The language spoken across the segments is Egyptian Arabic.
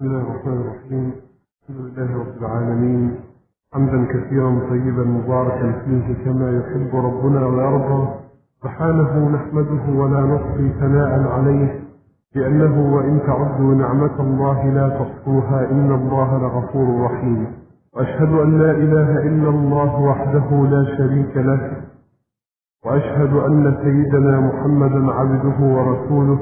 بسم الله الرحمن الرحيم الحمد لله رب العالمين حمدا كثيرا طيبا مباركا فيه كما يحب ربنا ويرضى سبحانه نحمده ولا نحصي ثناء عليه لأنه وإن تعدوا نعمة الله لا تحصوها إن الله لغفور رحيم وأشهد أن لا إله إلا الله وحده لا شريك له وأشهد أن سيدنا محمدا عبده ورسوله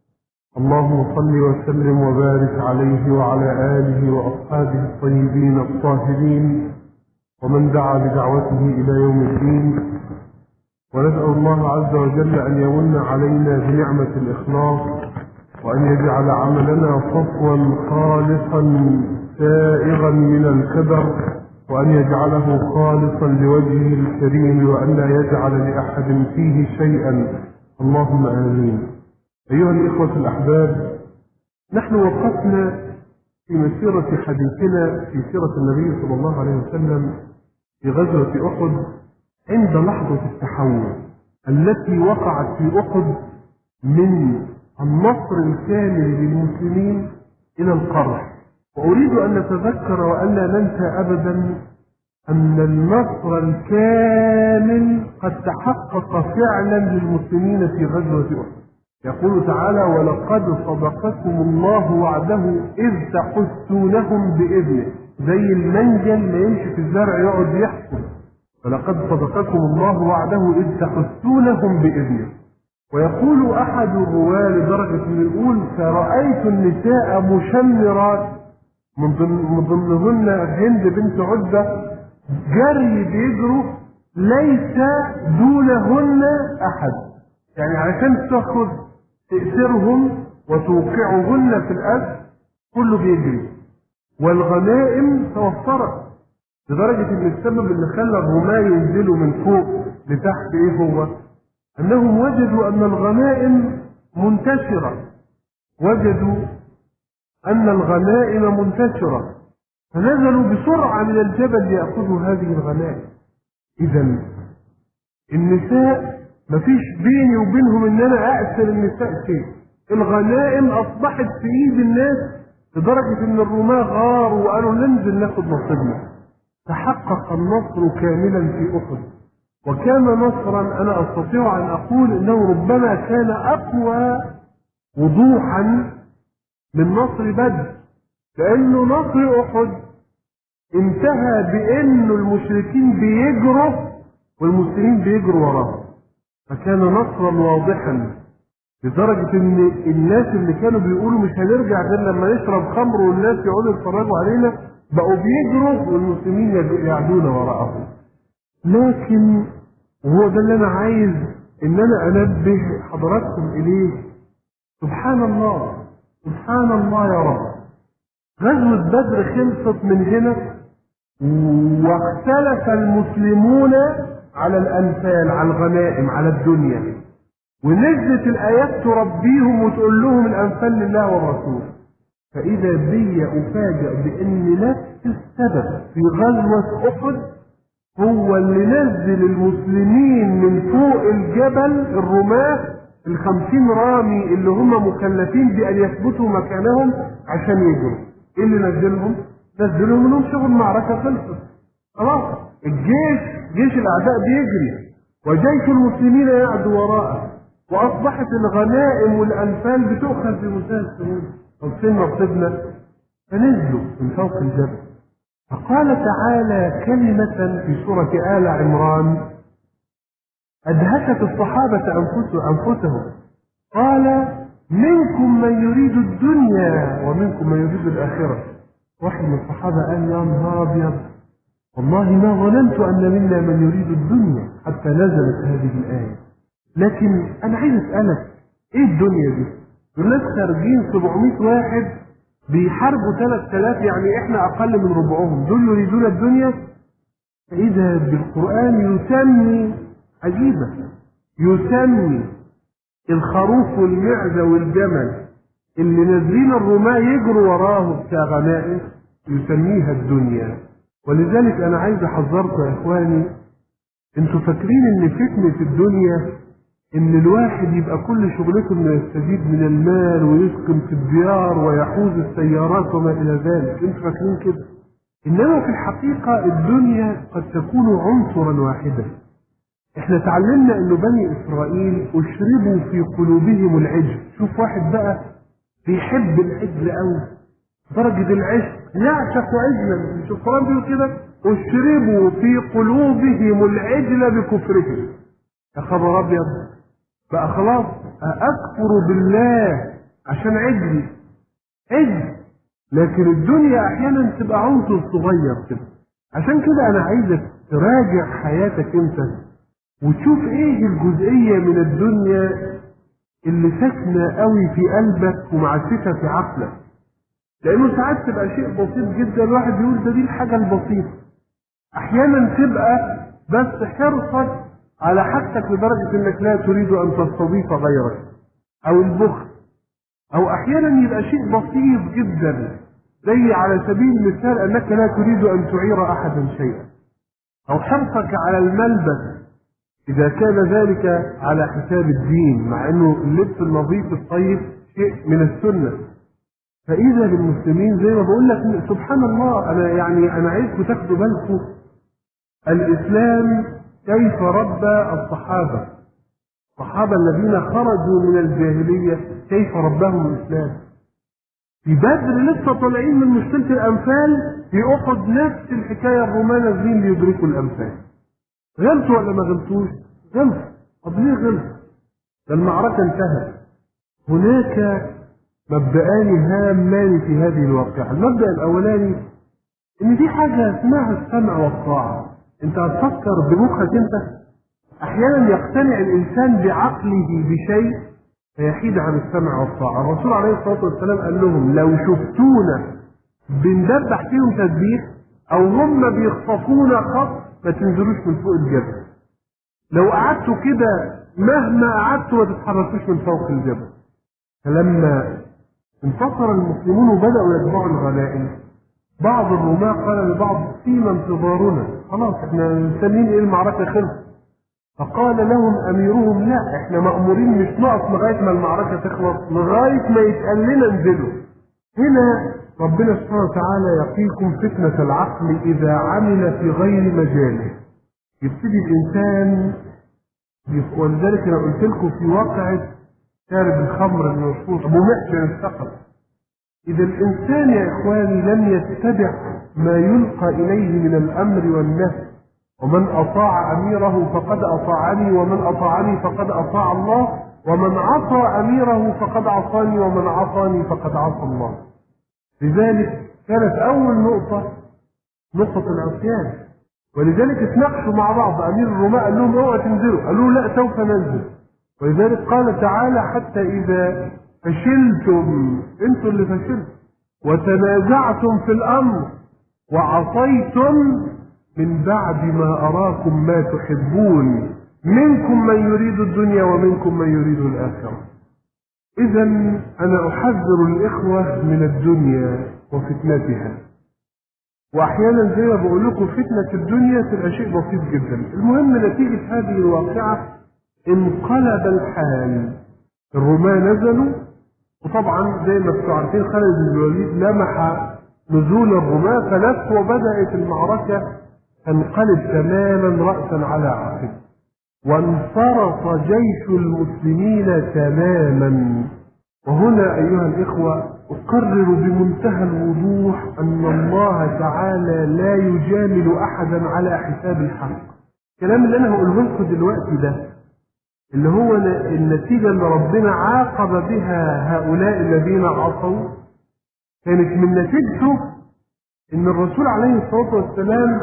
اللهم صل وسلم وبارك عليه وعلى آله وأصحابه الطيبين الطاهرين ومن دعا بدعوته إلى يوم الدين ونسأل الله عز وجل أن يمن علينا بنعمة الإخلاص وأن يجعل عملنا صفوا خالصا سائغا من الكدر وأن يجعله خالصا لوجهه الكريم وأن لا يجعل لأحد فيه شيئا اللهم آمين أيها الإخوة الأحباب نحن وقفنا في مسيرة حديثنا في سيرة النبي صلى الله عليه وسلم في غزوة أحد عند لحظة التحول التي وقعت في أحد من النصر الكامل للمسلمين إلى القرح وأريد أن نتذكر وأن لا ننسى أبدا أن النصر الكامل قد تحقق فعلا للمسلمين في غزوة أحد يقول تعالى ولقد صدقكم الله وعده إذ تحسونهم بإذنه زي المنجل ما يمشي في الزرع يقعد يحكم ولقد صدقكم الله وعده إذ تحسونهم بإذنه ويقول أحد الرواة لدرجة أن يقول فرأيت النساء مشمرات من ضمنهن هند بنت عدة جري بيجروا ليس دونهن أحد يعني علشان تاخد تأثرهم وتوقعهن في الأسر كله بيجري والغنائم توفرت لدرجة ان السبب اللي خلى الرماة ينزلوا من فوق لتحت ايه هو؟ انهم وجدوا ان الغنائم منتشرة وجدوا ان الغنائم منتشرة فنزلوا بسرعة من الجبل ليأخذوا هذه الغنائم اذا النساء مفيش بيني وبينهم ان انا اأثر النساء شيء الغنائم اصبحت في ايد الناس لدرجة ان الرماة غاروا وقالوا ننزل ناخد نصيبنا تحقق النصر كاملا في احد وكان نصرا انا استطيع ان اقول انه ربما كان اقوى وضوحا من نصر بدر لانه نصر احد انتهى بانه المشركين بيجروا والمسلمين بيجروا وراهم فكان نصرا واضحا لدرجة ان الناس اللي كانوا بيقولوا مش هنرجع غير لما نشرب خمر والناس يقعدوا يتفرجوا علينا بقوا بيجروا والمسلمين يعدون وراءهم لكن وهو ده اللي انا عايز ان انا انبه حضراتكم اليه سبحان الله سبحان الله يا رب غزوة بدر خلصت من هنا واختلف المسلمون على الأنفال على الغنائم على الدنيا ونزلت الآيات تربيهم وتقول لهم الأنفال لله والرسول فإذا بي أفاجأ بأن نفس السبب في غزوة أحد هو اللي نزل المسلمين من فوق الجبل الرماة الخمسين رامي اللي هم مكلفين بأن يثبتوا مكانهم عشان يجروا إيه اللي نزلهم؟ نزلهم انهم شغل المعركة خلصت خلاص الجيش جيش الأعداء بيجري وجيش المسلمين يعدو وراءه وأصبحت الغنائم والأنفال بتؤخذ بمنتهى السهولة طب فين نصيبنا؟ فنزلوا من فوق الجبل فقال تعالى كلمة في سورة آل عمران أدهشت الصحابة أنفسهم قال منكم من يريد الدنيا ومنكم من يريد الآخرة واحد من الصحابة قال يا نهار أبيض والله ما ظننت أن منا من يريد الدنيا حتى نزلت هذه الآية لكن أنا عايز أسألك إيه الدنيا دي؟ الناس خارجين 700 واحد بيحاربوا 3000 يعني إحنا أقل من ربعهم دول يريدون الدنيا فإذا بالقرآن يسمي عجيبة يسمي الخروف والمعزة والجمل اللي نازلين الرماة يجروا وراه كغنائم يسميها الدنيا ولذلك انا عايز احذركم يا اخواني انتوا فاكرين ان فتنة الدنيا ان الواحد يبقى كل شغلته انه يستفيد من المال ويسكن في الديار ويحوز السيارات وما الى ذلك انتوا فاكرين كده انما في الحقيقه الدنيا قد تكون عنصرا واحدا احنا تعلمنا انه بني اسرائيل اشربوا في قلوبهم العجل شوف واحد بقى بيحب العجل قوي درجة العشق يعشق عجلا مش القرآن بيقول كده اشربوا في قلوبهم العجل بكفرهم يا خبر ابيض بقى خلاص اكفر بالله عشان عجلي عجل لكن الدنيا احيانا تبقى عنصر صغير كده عشان كده انا عايزك تراجع حياتك انت وتشوف ايه الجزئية من الدنيا اللي ساكنة قوي في قلبك ومعسفة في عقلك لانه ساعات تبقى شيء بسيط جدا الواحد يقول ده دي الحاجة البسيطة احيانا تبقى بس حرصك على حاجتك لدرجة انك لا تريد ان تستضيف غيرك او البخل او احيانا يبقى شيء بسيط جدا زي على سبيل المثال انك لا تريد ان تعير احدا شيئا او حرصك على الملبس اذا كان ذلك على حساب الدين مع انه اللبس النظيف الطيب شيء من السنة فاذا بالمسلمين زي ما بقول لك سبحان الله انا يعني انا عايزكم تاخدوا بالكم الاسلام كيف ربى الصحابة الصحابة الذين خرجوا من الجاهلية كيف رباهم الإسلام في بدر لسه طالعين من مشكلة الأنفال في أحد نفس الحكاية الرومان نازلين ليدركوا الأنفال غلطوا ولا ما غلطوش؟ غلطوا طب ليه غلطوا؟ ده المعركة انتهت هناك مبدأان هامان في هذه الواقعة المبدأ الأولاني إن في حاجة اسمها السمع والطاعة انت هتفكر بمخك انت احيانا يقتنع الانسان بعقله بشيء فيحيد عن السمع والطاعه الرسول عليه الصلاه والسلام قال لهم لو شفتونا بندبح فيهم تدبيح او هم بيخطفونا خط ما تنزلوش من فوق الجبل لو قعدتوا كده مهما قعدتوا ما تتحركوش من فوق الجبل فلما انتصر المسلمون وبداوا يتبعوا الغنائم بعض الرماة قال لبعض فيما انتظارنا خلاص احنا مستنيين ايه المعركة خلص فقال لهم اميرهم لا احنا مأمورين مش نقف لغاية ما المعركة تخلص لغاية ما يتقال لنا انزلوا هنا ربنا سبحانه وتعالى يقيكم فتنة العقل اذا عمل في غير مجاله يبتدي الانسان ولذلك انا قلت لكم في واقعة شارب الخمر المشهور ابو محسن الثقفي إذا الإنسان يا إخواني لم يتبع ما يلقى إليه من الأمر والنهي ومن أطاع أميره فقد أطاعني ومن أطاعني فقد أطاع الله ومن عصى أميره فقد عصاني ومن عصاني فقد عصى الله لذلك كانت أول نقطة نقطة العصيان ولذلك اتناقشوا مع بعض أمير الرماء قال لهم اوعوا تنزلوا قالوا لا سوف ننزل ولذلك قال تعالى حتى إذا فشلتم انتوا اللي فشلتم وتنازعتم في الامر وعصيتم من بعد ما اراكم ما تحبون منكم من يريد الدنيا ومنكم من يريد الاخره اذا انا احذر الاخوه من الدنيا وفتنتها واحيانا زي ما بقول لكم فتنه الدنيا تبقى شيء بسيط جدا المهم نتيجه هذه الواقعه انقلب الحال الرومان نزلوا وطبعا زي ما انتم عارفين خالد بن الوليد لمح نزول الرماة فلف وبدأت المعركة تنقلب تماما رأسا على عقب وانصرف جيش المسلمين تماما وهنا أيها الإخوة أقرر بمنتهى الوضوح أن الله تعالى لا يجامل أحدا على حساب الحق الكلام اللي أنا هقوله لكم دلوقتي ده اللي هو النتيجة اللي ربنا عاقب بها هؤلاء الذين عصوا كانت من نتيجته ان الرسول عليه الصلاة والسلام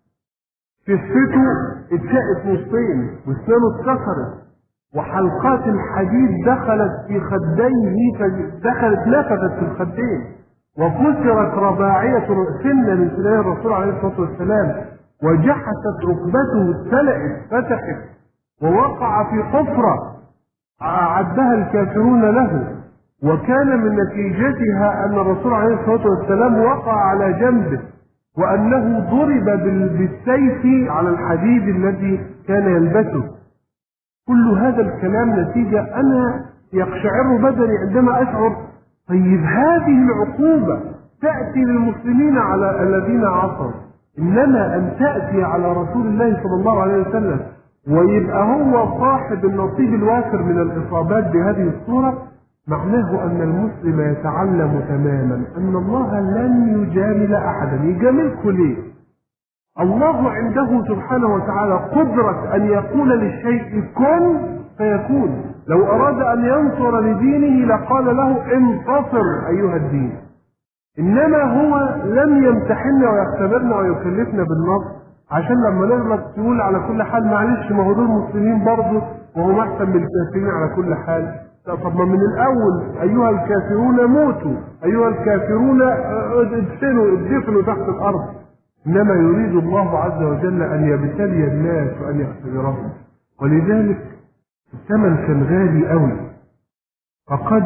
كفته اتشقت نصين واسنانه اتكسرت وحلقات الحديد دخلت في خديه فدخلت نفذت في الخدين وكسرت رباعية سنة من سنان الرسول عليه الصلاة والسلام وجحست ركبته اتسلقت فتحت ووقع في حفرة أعدها الكافرون له وكان من نتيجتها أن الرسول عليه الصلاة والسلام وقع على جنبه وأنه ضرب بالسيف على الحديد الذي كان يلبسه كل هذا الكلام نتيجة أنا يقشعر بدني عندما أشعر طيب هذه العقوبة تأتي للمسلمين على الذين عصوا إنما أن تأتي على رسول الله صلى الله عليه وسلم ويبقى هو صاحب النصيب الوافر من الإصابات بهذه الصورة معناه أن المسلم يتعلم تماما أن الله لن يجامل أحدا يجاملكم ليه الله عنده سبحانه وتعالى قدرة أن يقول للشيء كن فيكون لو أراد أن ينصر لدينه لقال له انتصر أيها الدين إنما هو لم يمتحننا ويختبرنا ويكلفنا بالنصر عشان لما نغلط تقول على كل حال معلش ما هو دول مسلمين برضه وهم أحسن من الكافرين على كل حال لا طب ما من الأول أيها الكافرون موتوا أيها الكافرون ادفنوا ادفنوا تحت الأرض إنما يريد الله عز وجل أن يبتلي الناس وأن يختبرهم ولذلك الثمن كان غالي قوي فقد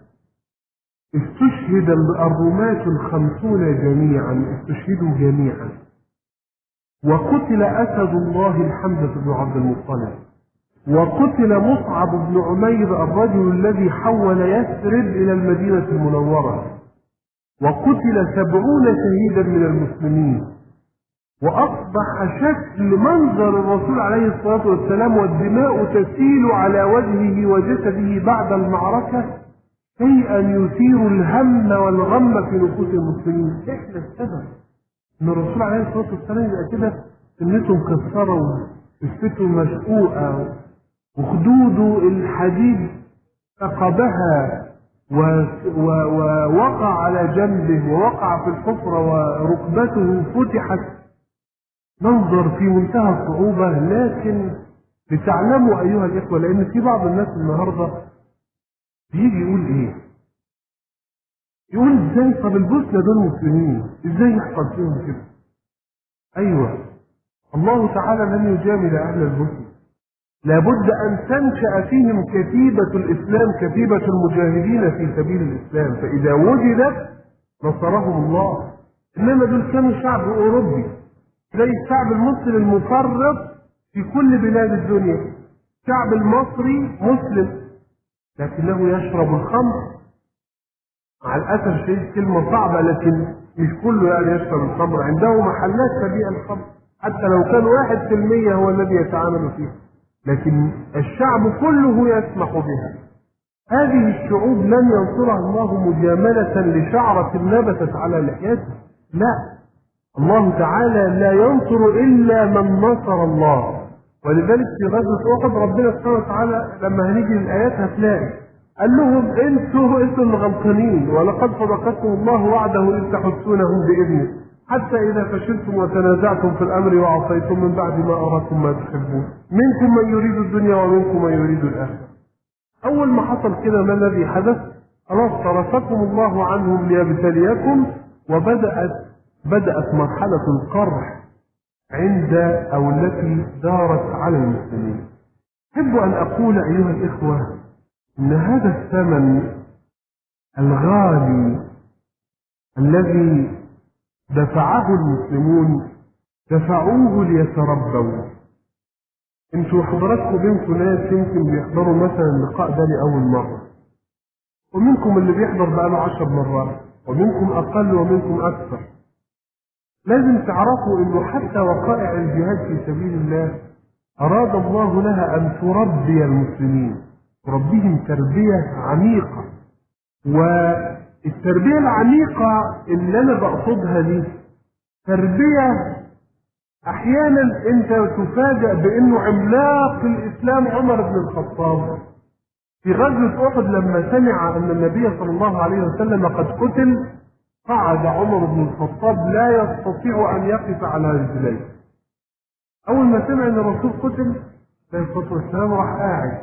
استشهد الرماة الخمسون جميعا استشهدوا جميعا وقتل أسد الله الحمزة بن عبد المطلب وقتل مصعب بن عمير الرجل الذي حول يثرب إلى المدينة المنورة وقتل سبعون شهيدا من المسلمين وأصبح شكل منظر الرسول عليه الصلاة والسلام والدماء تسيل على وجهه وجسده بعد المعركة شيئا يثير الهم والغم في نفوس المسلمين احنا السبب ان الرسول عليه الصلاه والسلام يبقى كده سنته مكسره وجثته مشقوقه وخدوده الحديد ثقبها ووقع على جنبه ووقع في الحفرة وركبته فتحت منظر في منتهى الصعوبة لكن لتعلموا أيها الإخوة لأن في بعض الناس النهاردة بيجي يقول إيه؟ يقول إزاي طب البوسنة دول مسلمين إزاي يحصل فيهم كده؟ أيوه الله تعالى لن يجامل أهل البوسنة لابد أن تنشأ فيهم كتيبة الإسلام كتيبة المجاهدين في سبيل الإسلام فإذا وجدت نصرهم الله إنما دول كانوا شعب أوروبي زي الشعب المصري المفرط في كل بلاد الدنيا الشعب المصري مسلم لكنه يشرب الخمر مع الأسف الشديد كلمة صعبة لكن مش كله يعني يشرب الخمر عنده محلات تبيع الخمر حتى لو كان واحد في المية هو الذي يتعامل فيه لكن الشعب كله يسمح بها هذه الشعوب لن ينصرها الله مجاملة لشعرة نبتت على لحيته لا الله تعالى لا ينصر إلا من نصر الله ولذلك في غزوة أحد ربنا سبحانه وتعالى لما هنيجي للآيات هتلاقي قال لهم انتوا انتوا اللي غلطانين ولقد صدقكم الله وعده إذ تحسونهم بإذنه حتى إذا فشلتم وتنازعتم في الأمر وعصيتم من بعد ما أراكم ما تحبون منكم من يريد الدنيا ومنكم من يريد الآخرة أول ما حصل كده ما الذي حدث خلاص صرفكم الله عنهم ليبتليكم وبدأت بدأت مرحلة القرح عند أو التي دارت على المسلمين أحب أن أقول أيها الإخوة أن هذا الثمن الغالي الذي دفعه المسلمون دفعوه ليتربوا انتوا حضراتكم بينكم ناس يمكن بيحضروا مثلا اللقاء ده لأول مرة ومنكم اللي بيحضر بقاله عشر مرات ومنكم أقل ومنكم أكثر لازم تعرفوا انه حتى وقائع الجهاد في سبيل الله اراد الله لها ان تربي المسلمين تربيهم تربية عميقة والتربية العميقة اللي انا بقصدها دي تربية احيانا انت تفاجأ بانه عملاق الاسلام عمر بن الخطاب في غزوة احد لما سمع ان النبي صلى الله عليه وسلم قد قتل قعد عمر بن الخطاب لا يستطيع ان يقف على رجليه اول ما سمع ان الرسول قتل عليه الصلاه والسلام راح قاعد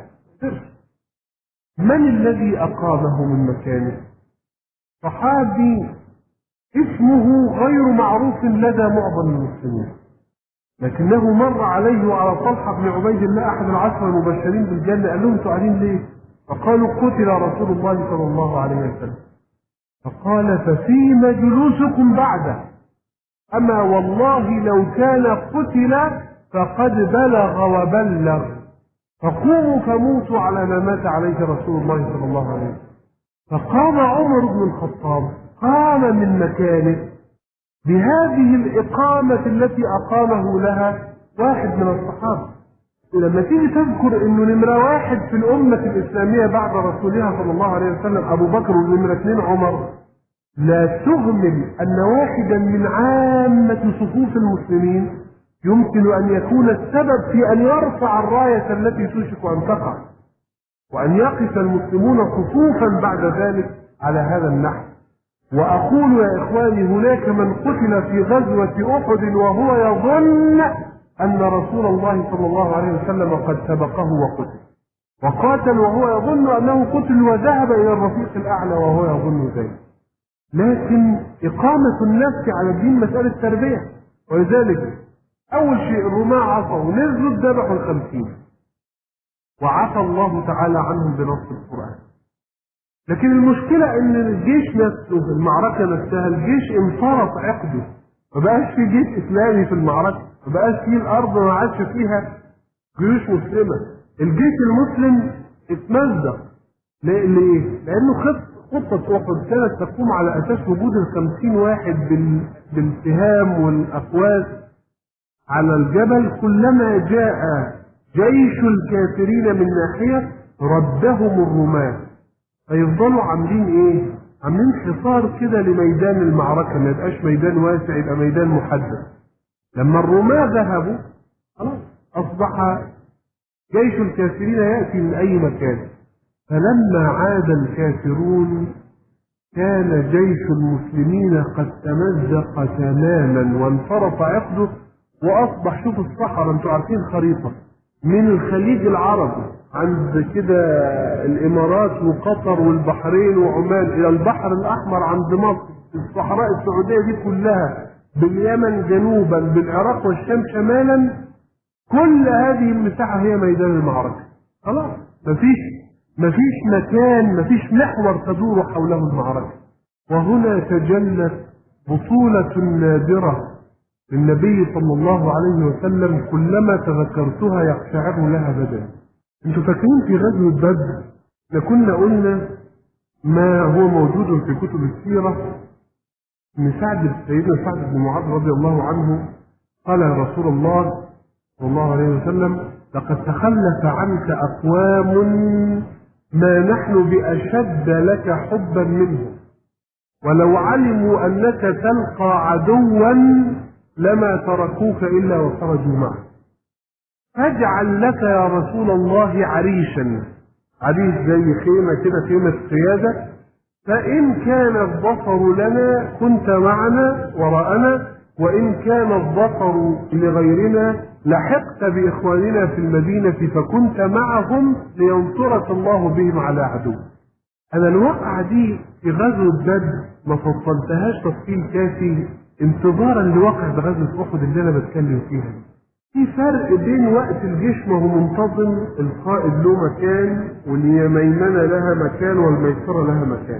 من الذي اقامه من مكانه صحابي اسمه غير معروف لدى معظم المسلمين لكنه مر عليه وعلى طلحه بن عبيد الله احد العشره المبشرين بالجنه قال لهم قاعدين ليه؟ فقالوا قتل رسول الله صلى الله عليه وسلم فقال ففيم جلوسكم بعده أما والله لو كان قتل فقد بلغ وبلغ فقوموا فموتوا على ما مات عليه رسول الله صلى الله عليه وسلم فقام عمر بن الخطاب قام من مكانه بهذه الإقامة التي أقامه لها واحد من الصحابة لما تيجي تذكر انه نمرة واحد في الأمة الإسلامية بعد رسولها صلى الله عليه وسلم أبو بكر ونمرة اثنين عمر لا تهمل أن واحدا من عامة صفوف المسلمين يمكن أن يكون السبب في أن يرفع الراية التي توشك أن تقع وأن يقف المسلمون صفوفا بعد ذلك على هذا النحو وأقول يا إخواني هناك من قتل في غزوة أحد وهو يظن أن رسول الله صلى الله عليه وسلم قد سبقه وقتل وقاتل وهو يظن أنه قتل وذهب إلى الرفيق الأعلى وهو يظن ذلك لكن إقامة النفس على الدين مسألة تربية ولذلك أول شيء الرماة عصوا نزلوا ذبحوا الخمسين وعفى الله تعالى عنهم بنص القرآن لكن المشكلة ان الجيش نفسه المعركة نفسها الجيش انصرف عقده ما بقاش في جيش اسلامي في المعركة ما بقاش في الارض ما عادش فيها جيوش مسلمة الجيش المسلم اتمزق ليه؟ ليه؟ لانه خط خطة احد كانت تقوم على اساس وجود الخمسين واحد بال... بالسهام والاقواس على الجبل كلما جاء جيش الكافرين من ناحية ردهم الرماة فيفضلوا عاملين ايه؟ عاملين حصار كده لميدان المعركة ما يبقاش ميدان واسع يبقى ميدان محدد. لما الرماة ذهبوا خلاص أصبح جيش الكافرين يأتي من أي مكان. فلما عاد الكافرون كان جيش المسلمين قد تمزق تماما وانصرف عقده وأصبح شوف الصحراء انتوا عارفين خريطة من الخليج العربي عند كده الامارات وقطر والبحرين وعمان الى البحر الاحمر عند مصر الصحراء السعوديه دي كلها باليمن جنوبا بالعراق والشام شمالا كل هذه المساحه هي ميدان المعركه خلاص مفيش مفيش مكان مفيش محور تدور حوله المعركه وهنا تجلت بطوله نادره للنبي صلى الله عليه وسلم كلما تذكرتها يقشعر لها بدني انتوا فاكرين في غزوة بدر لكنا قلنا ما هو موجود في كتب السيرة ان سعد سيدنا سعد بن معاذ رضي الله عنه قال يا رسول الله صلى الله عليه وسلم لقد تخلف عنك أقوام ما نحن بأشد لك حبا منهم ولو علموا أنك تلقى عدوا لما تركوك إلا وخرجوا معك فاجعل لك يا رسول الله عريشا عريش زي خيمة كده خيمة قيادة فإن كان الظفر لنا كنت معنا وراءنا وإن كان الظفر لغيرنا لحقت بإخواننا في المدينة فكنت معهم لينصرك الله بهم على عدو أنا الواقعة دي في غزوة بدر ما فصلتهاش تفصيل كافي انتظارا لوقعة غزوة أحد اللي أنا بتكلم فيها في فرق بين وقت الجيش ما هو منتظم القائد له مكان واليميمنة لها مكان والميسرة لها مكان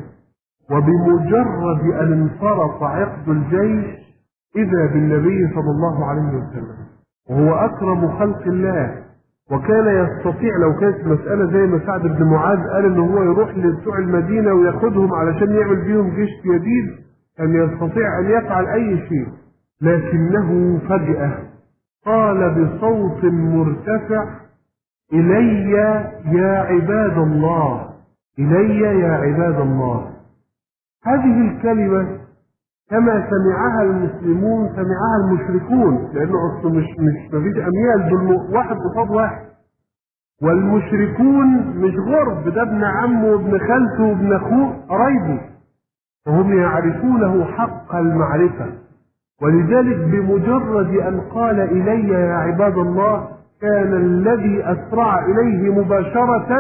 وبمجرد أن انصرف عقد الجيش إذا بالنبي صلى الله عليه وسلم وهو أكرم خلق الله وكان يستطيع لو كانت المسألة زي ما سعد بن معاذ قال إن هو يروح لبتوع المدينة وياخدهم علشان يعمل بيهم جيش جديد كان يستطيع أن يفعل أي شيء لكنه فجأة قال بصوت مرتفع إلي يا عباد الله إلي يا عباد الله هذه الكلمة كما سمعها المسلمون سمعها المشركون لأنه أصله مش مش مفيش أميال دول واحد قصاد واحد والمشركون مش غرب ده ابن عمه وابن خالته وابن أخوه قرايبه وهم يعرفونه حق المعرفة ولذلك بمجرد أن قال إلي يا عباد الله كان الذي أسرع إليه مباشرة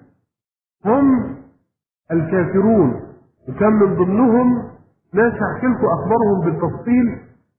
هم الكافرون وكان من ضمنهم ناس هحكي لكم أخبارهم بالتفصيل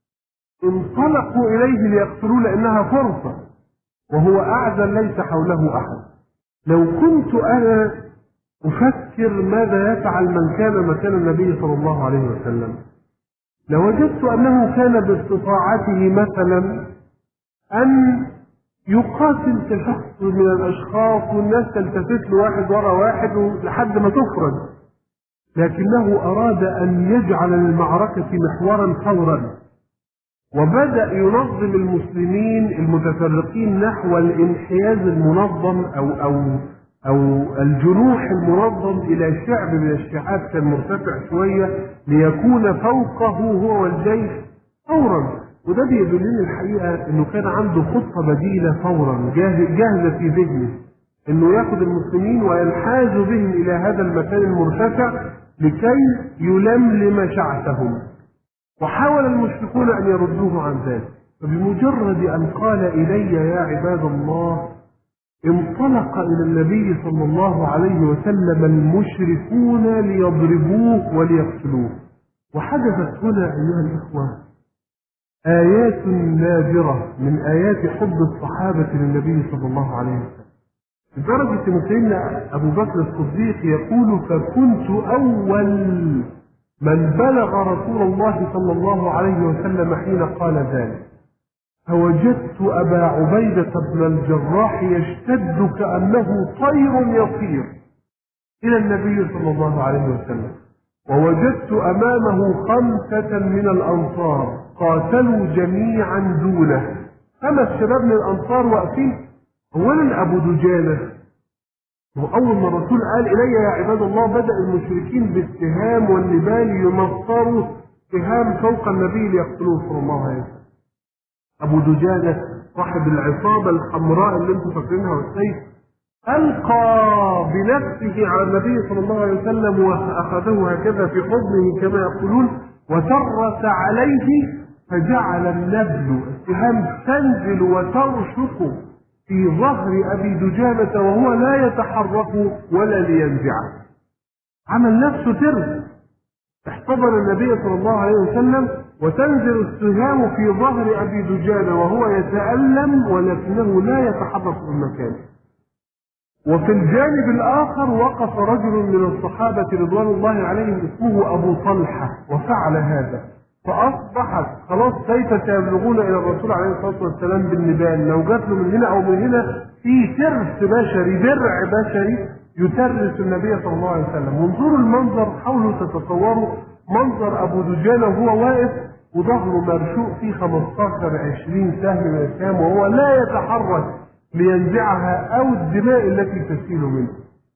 انطلقوا إليه ليقتلوه لأنها فرصة وهو أعزل ليس حوله أحد لو كنت أنا أفكر ماذا يفعل من كان مكان النبي صلى الله عليه وسلم لوجدت أنه كان باستطاعته مثلا أن يقاتل تشخص من الاشخاص والناس تلتفت له واحد ورا واحد لحد ما تفرج لكنه اراد ان يجعل المعركه محورا ثورا وبدا ينظم المسلمين المتفرقين نحو الانحياز المنظم او او او الجنوح المنظم الى شعب من الشعاب كان مرتفع شويه ليكون فوقه هو والجيش فورا وده بيدلني الحقيقه انه كان عنده خطه بديله فورا جاهزه جاهزه في ذهنه انه ياخذ المسلمين وينحاز بهم الى هذا المكان المرتفع لكي يلملم شعثهم وحاول المشركون ان يردوه عن ذلك فبمجرد ان قال الي يا عباد الله انطلق الى النبي صلى الله عليه وسلم المشركون ليضربوه وليقتلوه وحدثت هنا ايها الاخوه آيات نادرة من آيات حب الصحابة للنبي صلى الله عليه وسلم لدرجة أن سيدنا أبو بكر الصديق يقول فكنت أول من بلغ رسول الله صلى الله عليه وسلم حين قال ذلك فوجدت أبا عبيدة بن الجراح يشتد كأنه طير يطير إلى النبي صلى الله عليه وسلم ووجدت أمامه خمسة من الأنصار قاتلوا جميعا دونه خمس شباب من الأنصار واقفين أولا أبو دجانة وأول ما الرسول قال إلي يا عباد الله بدأ المشركين بالسهام والنبال يمطروا سهام فوق النبي ليقتلوه صلى الله عليه وسلم أبو دجانة صاحب العصابة الحمراء اللي انتم فاكرينها والسيف ألقى بنفسه على النبي صلى الله عليه وسلم وأخذه هكذا في حضنه كما يقولون وترس عليه فجعل النبل السهام تنزل وترشق في ظهر أبي دجانة وهو لا يتحرك ولا لينزعه عمل نفسه ترس احتضن النبي صلى الله عليه وسلم وتنزل السهام في ظهر أبي دجانة وهو يتألم ولكنه لا يتحرك من مكانه وفي الجانب الآخر وقف رجل من الصحابة رضوان الله عليهم اسمه أبو طلحة وفعل هذا فأصبحت خلاص كيف سيبلغون إلى الرسول عليه الصلاة والسلام بالنبال لو جات له من هنا أو من هنا في ترس بشري درع بشري يترس النبي صلى الله عليه وسلم وانظروا المنظر حاولوا تتصوروا منظر أبو دجانة وهو واقف وظهره مرشوق فيه 15 20 سهم من السهام وهو لا يتحرك لينزعها أو الدماء التي تسيل منه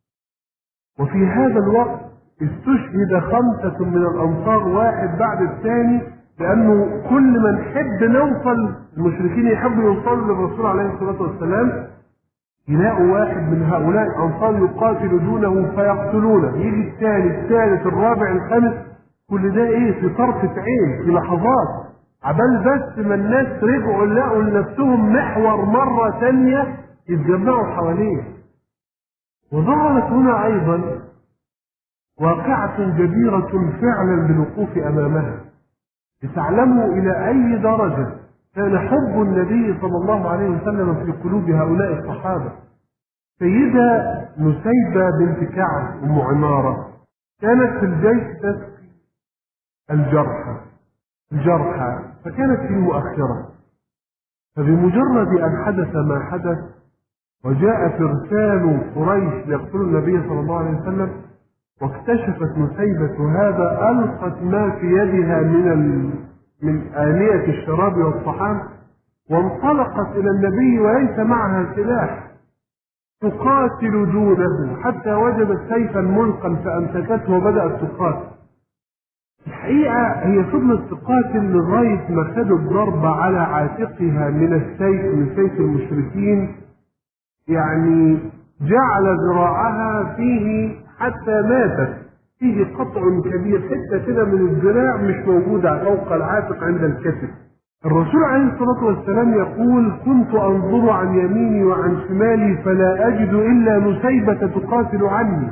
وفي هذا الوقت استشهد خمسة من الأنصار واحد بعد الثاني لأنه كل ما نحب نوصل المشركين يحبوا يوصلوا للرسول عليه الصلاة والسلام يلاقوا واحد من هؤلاء الأنصار يقاتل دونه فيقتلونه يجي الثاني الثالث الرابع الخامس كل ده ايه في طرفة عين في لحظات عبال بس ما الناس رجعوا لقوا لنفسهم محور مرة ثانية يتجمعوا حواليه وظهرت هنا أيضا واقعة جديرة فعلا بالوقوف أمامها لتعلموا إلى أي درجة كان حب النبي صلى الله عليه وسلم في قلوب هؤلاء الصحابة سيدة نسيبة بنت كعب أم عمارة كانت في الجيش تسقي الجرحى الجرحى فكانت في المؤخرة فبمجرد أن حدث ما حدث وجاء فرسان قريش ليقتلوا النبي صلى الله عليه وسلم واكتشفت نسيبة هذا ألقت ما في يدها من ال... من آنية الشراب والطعام وانطلقت إلى النبي وليس معها سلاح تقاتل دونه حتى وجدت سيفا ملقا فأمسكته وبدأت تقاتل الحقيقة هي فضلت تقاتل لغاية ما خدت ضربة على عاتقها من السيف من سيف المشركين يعني جعل ذراعها فيه حتى ماتت فيه قطع كبير حتة كده من الذراع مش موجودة فوق العاتق عند الكتف الرسول عليه الصلاة والسلام يقول كنت أنظر عن يميني وعن شمالي فلا أجد إلا نسيبة تقاتل عني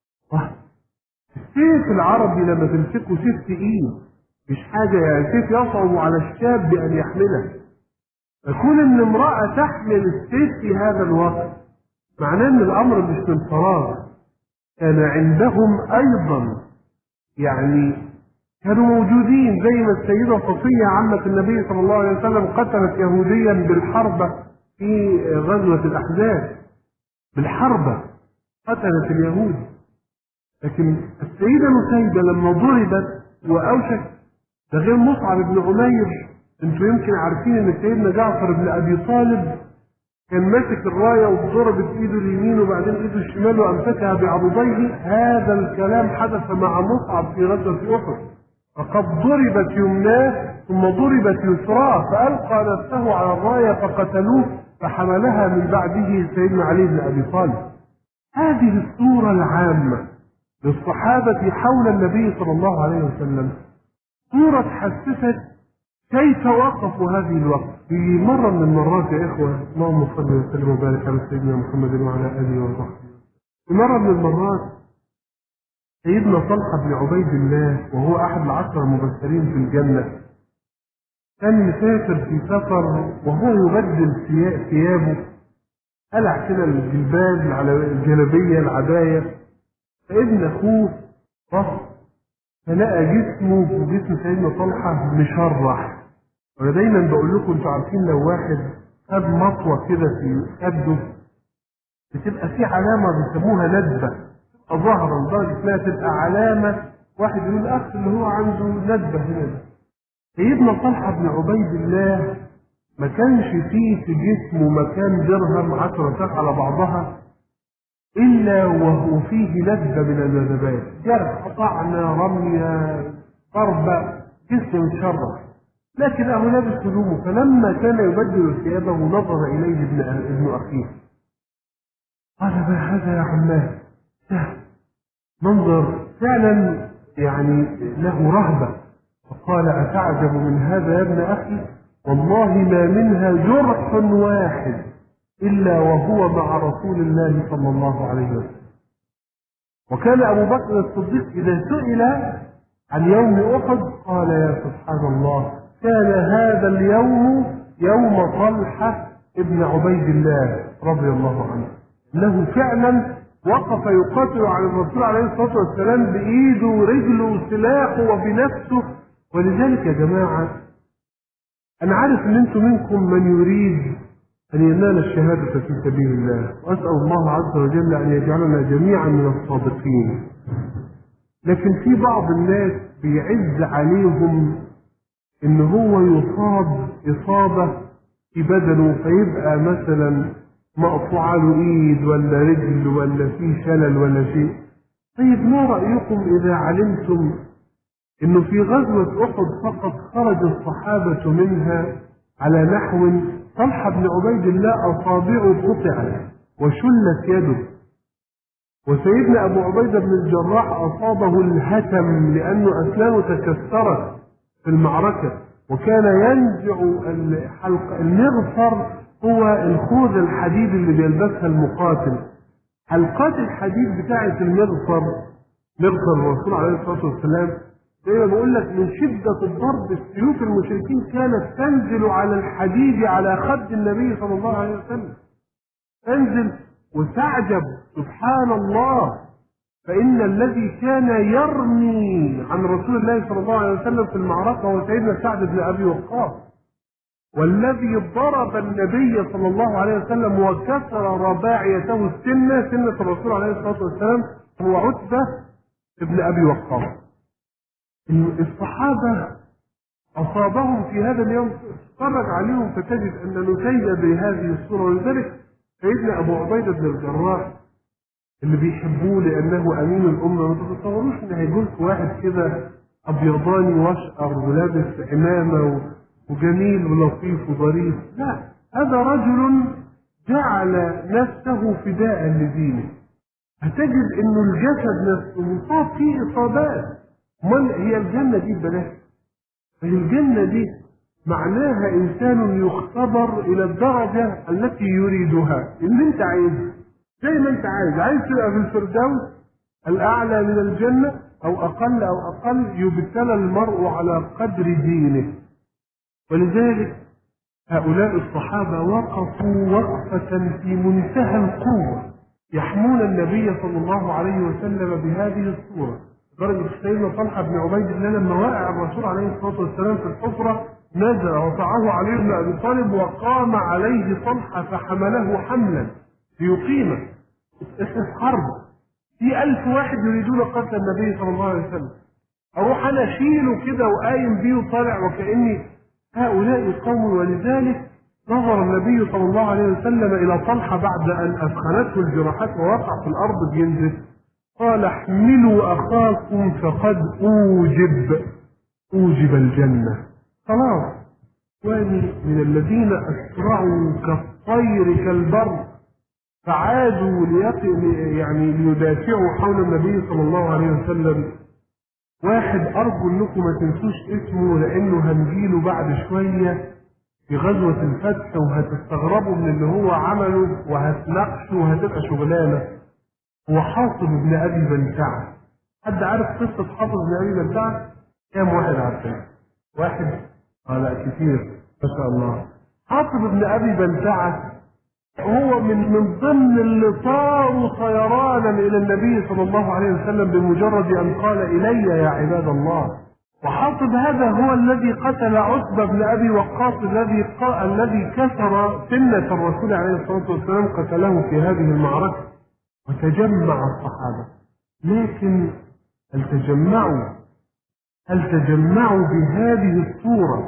السيف العربي لما تمسكه سيف تقيل مش حاجة يعني سيف يصعب على الشاب بأن يحمله يكون ان امرأة تحمل السيف في هذا الوقت معناه ان الامر مش من فراغ كان عندهم ايضا يعني كانوا موجودين زي ما السيدة صفية عمة النبي صلى الله عليه وسلم قتلت يهوديا بالحربة في غزوة الأحزاب بالحربة قتلت اليهود لكن السيدة نسيبة لما ضربت وأوشك ده غير مصعب بن عمير انتوا يمكن عارفين ان سيدنا جعفر بن ابي طالب كان ماسك الرايه وضربت ايده اليمين وبعدين ايده الشمال وامسكها بعضديه هذا الكلام حدث مع مصعب في غزوه احد فقد ضربت يمناه ثم ضربت يسراه فالقى نفسه على الرايه فقتلوه فحملها من بعده سيدنا علي بن ابي طالب هذه الصوره العامه للصحابه حول النبي صلى الله عليه وسلم صوره حسست كيف وقفوا هذه الوقت في مرة من المرات يا إخوة اللهم صل وسلم وبارك على سيدنا محمد وعلى آله وصحبه في مرة من المرات سيدنا طلحة بن عبيد الله وهو أحد العشرة المبشرين في الجنة كان مسافر في سفر وهو يبدل ثيابه قلع كده الجلباب على الجلابية العباية فابن أخوه بص فلقى جسمه وجسم سيدنا طلحة مشرح وانا دايما بقول لكم انتوا عارفين لو واحد خد مطوة كده في خده بتبقى في علامة بيسموها ندبة تبقى ظاهرة لدرجة انها تبقى علامة واحد يقول اخ اللي هو عنده ندبة هنا ده. سيدنا طلحة بن عبيد الله ما كانش فيه في جسمه مكان درهم عشرة ساق على بعضها إلا وهو فيه لذة من الندبات جرح طعنة رمية ضربة جسم مشرح لكن أهو لابس هدومه فلما كان يبدل ثيابه نظر إليه ابن ابن أخيه قال ما هذا يا عماه ده منظر فعلا يعني له رهبة فقال أتعجب من هذا يا ابن أخي والله ما منها جرح واحد إلا وهو مع رسول الله صلى الله عليه وسلم وكان أبو بكر الصديق إذا سئل عن يوم أحد قال يا سبحان الله كان هذا اليوم يوم طلحة ابن عبيد الله رضي الله عنه انه فعلا وقف يقاتل على الرسول عليه الصلاة والسلام بإيده ورجله وسلاحه وبنفسه ولذلك يا جماعة أنا عارف إن أنتم منكم من يريد أن ينال الشهادة في سبيل الله وأسأل الله عز وجل أن يجعلنا جميعا من الصادقين لكن في بعض الناس بيعز عليهم ان هو يصاب اصابه في بدنه فيبقى مثلا مقطوعه له ايد ولا رجل ولا في شلل ولا شيء طيب ما رايكم اذا علمتم انه في غزوه احد فقط خرج الصحابه منها على نحو طلحه بن عبيد الله اصابعه قطعت وشلت يده وسيدنا ابو عبيده بن الجراح اصابه الهتم لانه اسنانه تكسرت في المعركة وكان ينزع الحلق المغفر هو الخوذ الحديد اللي بيلبسها المقاتل حلقات الحديد بتاعة المغفر مغفر الرسول عليه الصلاة والسلام زي ما بقول لك من شدة الضرب السيوف المشركين كانت تنزل على الحديد على خد النبي صلى الله عليه وسلم تنزل وتعجب سبحان الله فإن الذي كان يرمي عن رسول الله صلى الله عليه وسلم في المعركة هو سيدنا سعد بن أبي وقاص والذي ضرب النبي صلى الله عليه وسلم وكسر رباعيته السنة سنة الرسول عليه الصلاة والسلام هو عتبة ابن أبي وقاص الصحابة أصابهم في هذا اليوم تتفرج عليهم فتجد أن نسيب بهذه الصورة ولذلك سيدنا أبو عبيدة بن الجراح اللي بيحبوه لانه امين الامه ما تتصوروش ان هيجوز واحد كده ابيضاني واشقر ولابس عمامه وجميل ولطيف وظريف لا هذا رجل جعل نفسه فداء لدينه هتجد انه الجسد نفسه مصاب فيه اصابات امال هي الجنه دي ببلاش هي الجنه دي معناها انسان يختبر الى الدرجه التي يريدها اللي انت عايزها زي ما انت عايز عايز تبقى في الفردوس الاعلى من الجنه او اقل او اقل يبتلى المرء على قدر دينه ولذلك هؤلاء الصحابه وقفوا وقفه في منتهى القوه يحمون النبي صلى الله عليه وسلم بهذه الصوره درجة سيدنا طلحة بن عبيد الله لما وقع الرسول عليه الصلاة والسلام في الحفرة نزل رفعه علي بن أبي طالب وقام عليه طلحة فحمله حملا ليقيمه اسم حرب في ألف واحد يريدون قتل النبي صلى الله عليه وسلم أروح أنا أشيله كده وقايم بيه وطالع وكأني هؤلاء قوم ولذلك نظر النبي صلى الله عليه وسلم إلى طلحة بعد أن أثخنته الجراحات ووقع في الأرض بينزف قال احملوا أخاكم فقد أوجب أوجب الجنة خلاص واني من الذين أسرعوا كالطير كالبر فعادوا ليق... يعني ليدافعوا حول النبي صلى الله عليه وسلم واحد أرجو أنكم ما تنسوش اسمه لأنه هنجيله بعد شوية في غزوة الفتح وهتستغربوا من اللي هو عمله وهتناقشوا وهتبقى شغلانة هو حاطب بن أبي بلتعة حد عارف قصة حاطب بن أبي بلتعة؟ كام واحد عارفين؟ واحد؟ اه لا كتير ما شاء الله حاطب بن أبي بلتعة هو من من ضمن اللي طاروا طيرانا الى النبي صلى الله عليه وسلم بمجرد ان قال الي يا عباد الله وحاطب هذا هو الذي قتل عتبة بن ابي وقاص الذي ق- الذي كسر سنة الرسول عليه الصلاة والسلام قتله في هذه المعركة وتجمع الصحابة لكن هل تجمعوا هل تجمعوا بهذه الصورة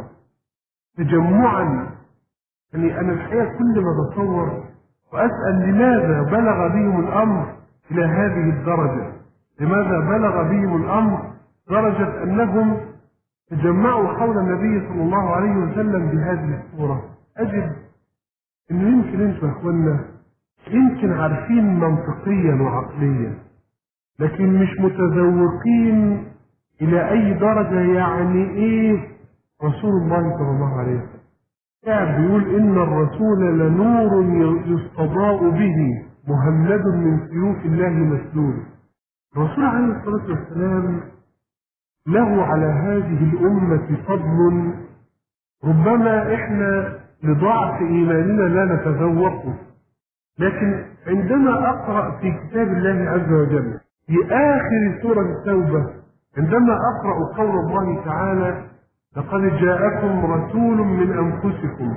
تجمعا يعني أنا الحقيقة كل ما بتصور وأسأل لماذا بلغ بهم الأمر إلى هذه الدرجة لماذا بلغ بهم الأمر درجة أنهم تجمعوا حول النبي صلى الله عليه وسلم بهذه الصورة أجد أنه يمكن أنتم يا أخوانا يمكن عارفين منطقيا وعقليا لكن مش متذوقين إلى أي درجة يعني إيه رسول الله صلى الله عليه وسلم الشعب بيقول إن الرسول لنور يستضاء به مهند من سيوف الله مسلول الرسول عليه الصلاة والسلام له على هذه الأمة فضل ربما إحنا لضعف إيماننا لا نتذوقه لكن عندما أقرأ في كتاب الله عز وجل في آخر سورة التوبة عندما أقرأ قول الله تعالى لقد جاءكم رسول من أنفسكم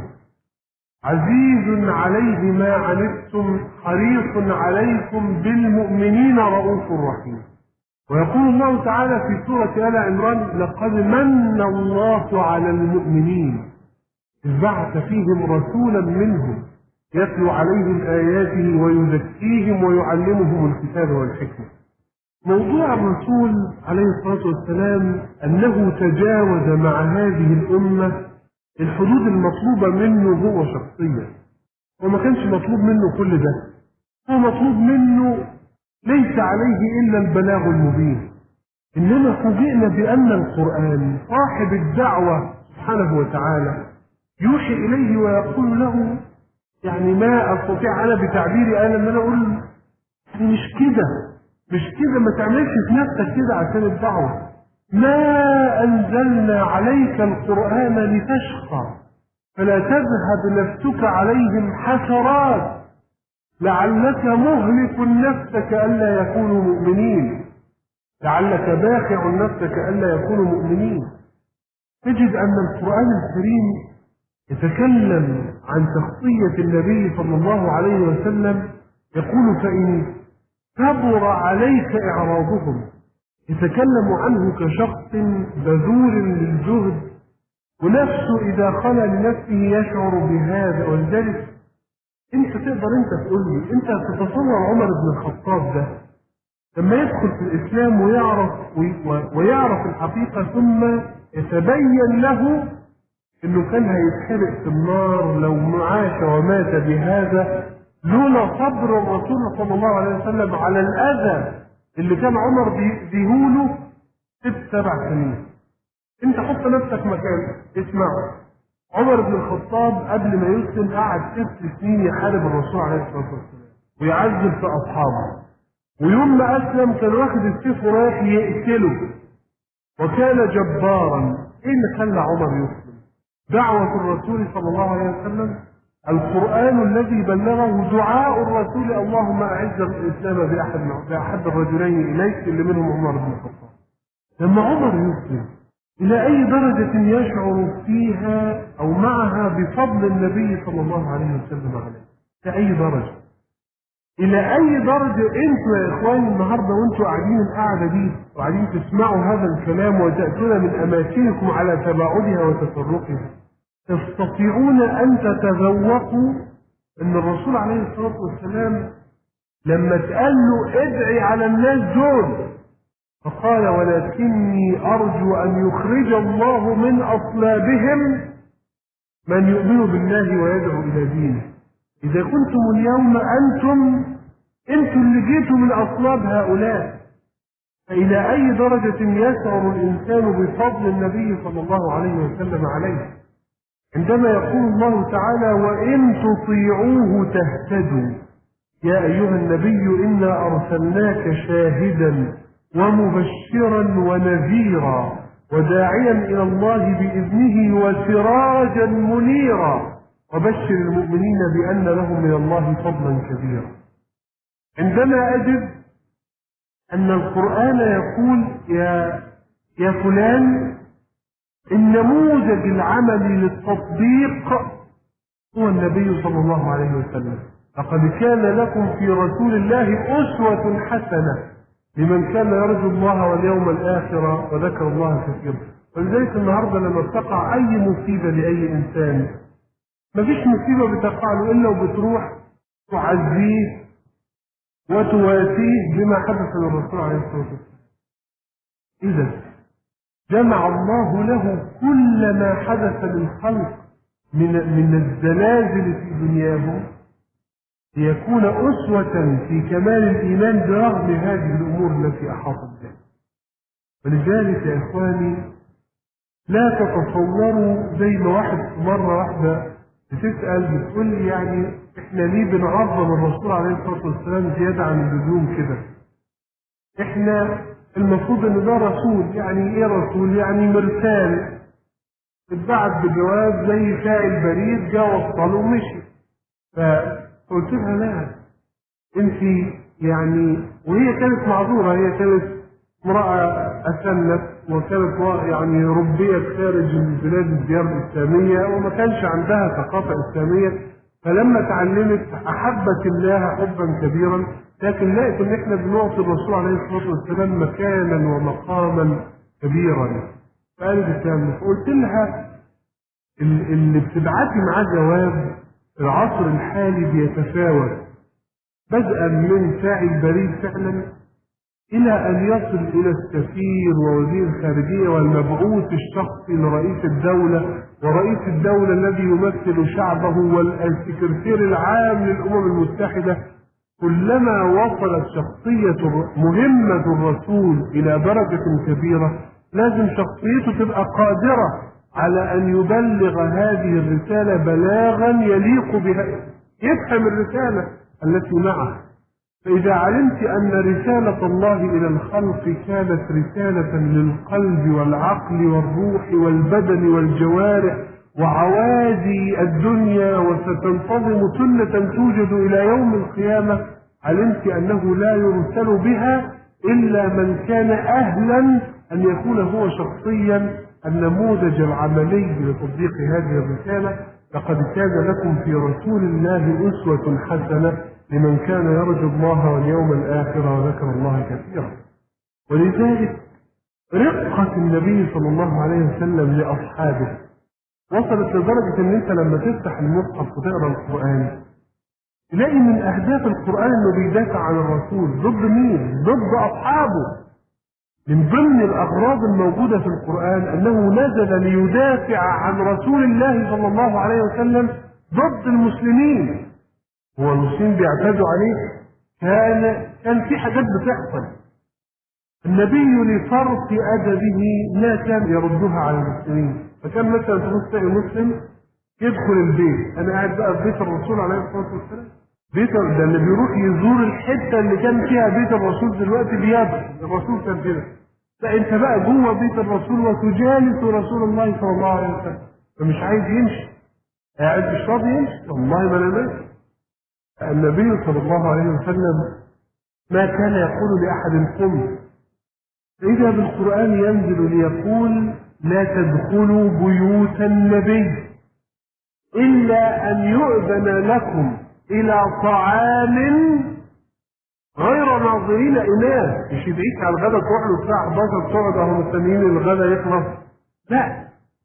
عزيز عليه ما عنتم حريص عليكم بالمؤمنين رؤوف رحيم ويقول الله تعالى في سورة آل عمران لقد من الله على المؤمنين إذ بعث فيهم رسولا منهم يتلو عليهم آياته ويزكيهم ويعلمهم الكتاب والحكمة موضوع الرسول عليه الصلاة والسلام أنه تجاوز مع هذه الأمة الحدود المطلوبة منه هو شخصيا وما كانش مطلوب منه كل ده هو مطلوب منه ليس عليه إلا البلاغ المبين إنما فوجئنا بأن القرآن صاحب الدعوة سبحانه وتعالى يوحي إليه ويقول له يعني ما أستطيع أنا بتعبيري أنا أن أنا أقول يعني مش كده مش كده ما تعملش في نفسك كده عشان الدعوة ما أنزلنا عليك القرآن لتشقى فلا تذهب نفسك عليهم حسرات لعلك مهلك نفسك ألا يكونوا مؤمنين لعلك باخع نفسك ألا يكونوا مؤمنين تجد أن القرآن الكريم يتكلم عن شخصية النبي صلى الله عليه وسلم يقول فإن كبر عليك إعراضهم يتكلم عنه كشخص بذول للجهد ونفسه إذا خلى لنفسه يشعر بهذا ولذلك أنت تقدر أنت تقول لي أنت تتصور عمر بن الخطاب ده لما يدخل في الإسلام ويعرف ويعرف الحقيقة ثم يتبين له إنه كان هيتحرق في النار لو عاش ومات بهذا لولا صبر الرسول صلى الله عليه وسلم على الأذى اللي كان عمر بيهوله ست سبع سنين انت حط نفسك مكان اسمعوا عمر بن الخطاب قبل ما يسلم قعد ست سنين يحارب الرسول عليه الصلاه والسلام ويعذب في اصحابه ويوم ما اسلم كان واخد السيف ورايح يقتله وكان جبارا ايه اللي خلى عمر يسلم دعوه الرسول صلى الله عليه وسلم القرآن الذي بلغه دعاء الرسول اللهم أعز الإسلام بأحد بأحد الرجلين إليك اللي منهم عمر بن الخطاب لما عمر يسلم إلى أي درجة يشعر فيها أو معها بفضل النبي صلى الله عليه وسلم عليه إلى أي درجة إلى أي درجة أنتوا يا إخواني النهاردة وأنتوا قاعدين القعدة دي وقاعدين تسمعوا هذا الكلام وتأتون من أماكنكم على تباعدها وتفرقها تستطيعون أن تتذوقوا أن الرسول عليه الصلاة والسلام لما اتقال له ادعي على الناس دول فقال ولكني أرجو أن يخرج الله من أصلابهم من يؤمن بالله ويدعو إلى دينه إذا كنتم اليوم أنتم أنتم اللي جيتوا من أصلاب هؤلاء فإلى أي درجة يشعر الإنسان بفضل النبي صلى الله عليه وسلم عليه عندما يقول الله تعالى وإن تطيعوه تهتدوا يا أيها النبي إنا أرسلناك شاهدا ومبشرا ونذيرا وداعيا إلى الله بإذنه وسراجا منيرا وبشر المؤمنين بأن لهم من الله فضلا كبيرا عندما أجد أن القرآن يقول يا يا فلان النموذج العملي للتطبيق هو النبي صلى الله عليه وسلم لقد كان لكم في رسول الله أسوة حسنة لمن كان يرجو الله واليوم الآخر وذكر الله كثيرا ولذلك النهارده لما بتقع أي مصيبة لأي إنسان مفيش مصيبة بتقع له إلا وبتروح تعزيه وتواسيه بما حدث للرسول عليه الصلاة والسلام إذا جمع الله له كل ما حدث للخلق من من الزلازل في دنياهم ليكون أسوة في كمال الإيمان برغم هذه الأمور التي أحاطت بها. ولذلك يا إخواني لا تتصوروا زي ما واحد مرة واحدة بتسأل بتقول لي يعني إحنا ليه بنعظم الرسول عليه الصلاة والسلام زيادة عن اللزوم كده؟ إحنا المفروض إن ده رسول، يعني إيه رسول؟ يعني مرسال اتبعت بجواب زي فاعل بريد جه وصله ومشي. فقلت لها لا انت يعني وهي كانت معذوره هي كانت امراه اسنت وكانت يعني ربيت خارج البلاد الديار الاسلاميه وما كانش عندها ثقافه اسلاميه فلما تعلمت احبت الله حبا كبيرا لكن لقيت ان احنا بنعطي الرسول عليه الصلاه والسلام مكانا ومقاما كبيرا فقالت الكلام فقلت لها اللي بتبعتي معاه جواب العصر الحالي بيتفاوت بدءا من فاعل بريد فعلا الى ان يصل الى السفير ووزير الخارجيه والمبعوث الشخصي لرئيس الدوله ورئيس الدوله الذي يمثل شعبه والسكرتير العام للامم المتحده كلما وصلت شخصيه مهمه الرسول الى درجه كبيره لازم شخصيته تبقى قادره على أن يبلغ هذه الرسالة بلاغا يليق بها يفهم الرسالة التي معه فإذا علمت أن رسالة الله إلى الخلق كانت رسالة للقلب والعقل والروح والبدن والجوارح وعوازي الدنيا وستنتظم سنة توجد إلى يوم القيامة علمت أنه لا يرسل بها إلا من كان أهلا أن يكون هو شخصيا النموذج العملي لتطبيق هذه الرسالة لقد كان لكم في رسول الله أسوة حسنة لمن كان يرجو الله واليوم الآخر وذكر الله كثيرا ولذلك رقة النبي صلى الله عليه وسلم لأصحابه وصلت لدرجة إن أنت لما تفتح المصحف وتقرأ القرآن تلاقي من أهداف القرآن إنه بيدافع عن الرسول ضد مين؟ ضد أصحابه من ضمن الأغراض الموجودة في القرآن أنه نزل ليدافع عن رسول الله صلى الله عليه وسلم ضد المسلمين هو المسلمين بيعتدوا عليه كان كان في حاجات بتحصل النبي لفرط أدبه ما كان يردها على المسلمين فكان مثلا تبص تلاقي مسلم يدخل البيت أنا قاعد بقى في بيت الرسول عليه الصلاة والسلام بيت ده اللي بيروح يزور الحته اللي كان فيها بيت الرسول دلوقتي بيدخل الرسول كان كده لا انت بقى جوه بيت الرسول وتجالس رسول الله صلى الله عليه وسلم فمش عايز يمشي قاعد مش راضي يمشي والله ما انا ماشي النبي صلى الله عليه وسلم ما كان يقول لاحد قم فإذا بالقرآن ينزل ليقول لا تدخلوا بيوت النبي إلا أن يؤذن لكم إلى طعام غير ناظرين إناه مش يدعيك على الغدا تروح له الساعة 11 تقعد أهو مستنيين الغدا يخلص لا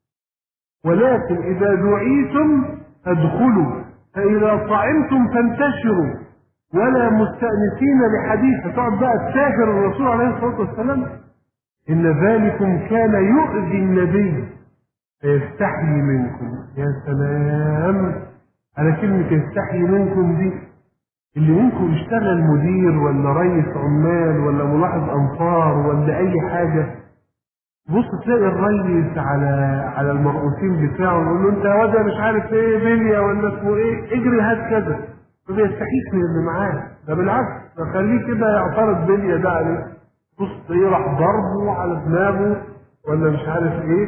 ولكن إذا دعيتم فادخلوا فإذا طعمتم فانتشروا ولا مستأنسين لحديث هتقعد بقى تسافر الرسول عليه الصلاة والسلام إن ذلكم كان يؤذي النبي فيستحيي منكم يا سلام على كلمة يستحيي منكم دي اللي منكم يشتغل مدير ولا رئيس عمال ولا ملاحظ أنفار ولا أي حاجة بص تلاقي الريس على على المرؤوسين بتاعه يقول له انت يا واد مش عارف ايه بليا ولا اسمه ايه اجري هات كذا ما بيستحيش من اللي معاه ده بالعكس ده خليه كده يعترض بليا ده عليه بص تلاقيه راح ضربه على دماغه ولا مش عارف ايه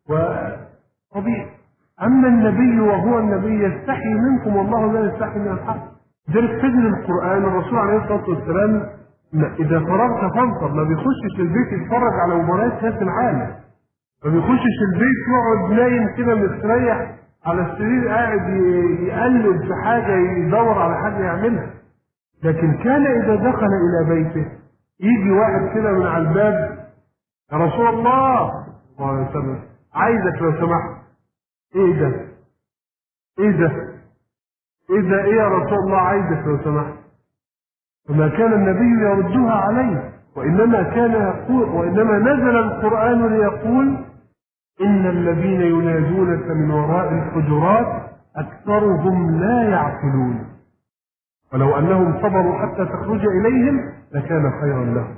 وطبيعي اما النبي وهو النبي يستحي منكم والله لا يستحي من الحق ذلك تجد القران الرسول عليه الصلاه والسلام اذا فرغت فانصب ما بيخشش البيت يتفرج على مباريات كاس العالم ما بيخشش البيت يقعد نايم كده مستريح على السرير قاعد يقلب في حاجه يدور على حاجه يعملها لكن كان اذا دخل الى بيته يجي واحد كده من على الباب يا رسول الله صلى الله عليه وسلم عايزك لو سمحت ايه ده ايه ده ايه ده ايه يا رسول الله عايزك لو سمحت فما كان النبي يردها عليه وانما كان يقول وانما نزل القران ليقول ان الذين ينادونك من وراء الحجرات اكثرهم لا يعقلون ولو انهم صبروا حتى تخرج اليهم لكان خيرا لهم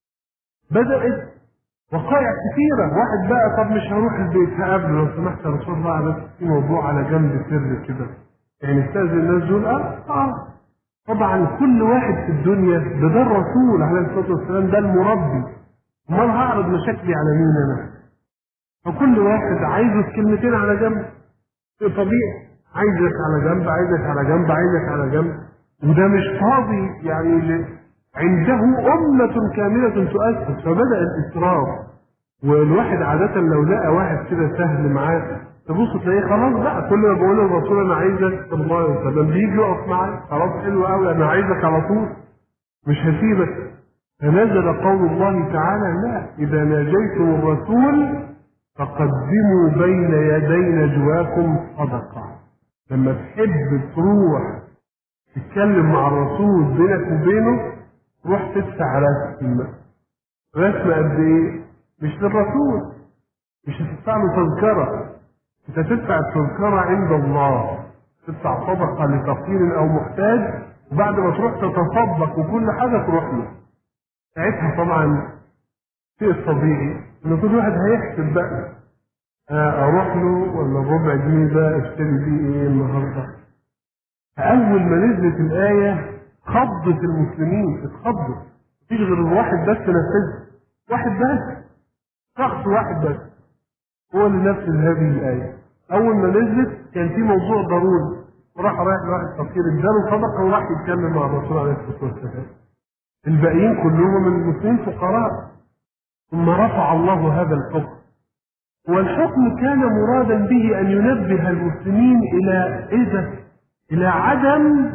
بدات وقائع كثيره واحد بقى طب مش هروح البيت هقابله لو سمحت يا رسول الله على في موضوع على جنب سر كده يعني استاذن الناس دول اه اه طبعا كل واحد في الدنيا ده ده الرسول عليه الصلاه والسلام ده المربي امال هعرض مشاكلي على مين انا فكل واحد عايزه في كلمتين على جنب طبيعي عايزك على جنب عايزك على جنب عايزك على جنب وده مش فاضي يعني عنده أمة كاملة تؤسس فبدأ الإسراف والواحد عادة لو لقى واحد كده سهل معاه تبص تلاقيه خلاص بقى كل ما بقول للرسول انا عايزك صلى الله عليه وسلم بيجي يقف معايا خلاص حلو قوي انا عايزك على طول مش هسيبك فنزل قول الله تعالى لا اذا ناجيتم الرسول فقدموا بين يدي نجواكم صدقه لما تحب تروح تتكلم مع الرسول بينك وبينه روح تدفع رسم رسم قد ايه؟ مش للرسول مش هتدفع له تذكره انت تدفع التذكرة عند الله تدفع صدقة لفقير او محتاج وبعد ما تروح تتصدق وكل حاجة تروح له ساعتها طبعا شيء طبيعي ان كل واحد هيحسب بقى اروح له ولا الربع جنيه ده اشتري بيه ايه النهارده فاول ما نزلت الايه خضت المسلمين اتخضوا مفيش غير واحد بس نفذها واحد بس شخص واحد بس هو اللي نفذ هذه الآية أول ما نزلت كان في موضوع ضروري وراح رايح لواحد فقير اداله صدقة وراح يتكلم مع الرسول عليه الصلاة والسلام الباقيين كلهم المسلمين فقراء ثم رفع الله هذا الحكم والحكم كان مرادا به أن ينبه المسلمين إلى إذا إلى عدم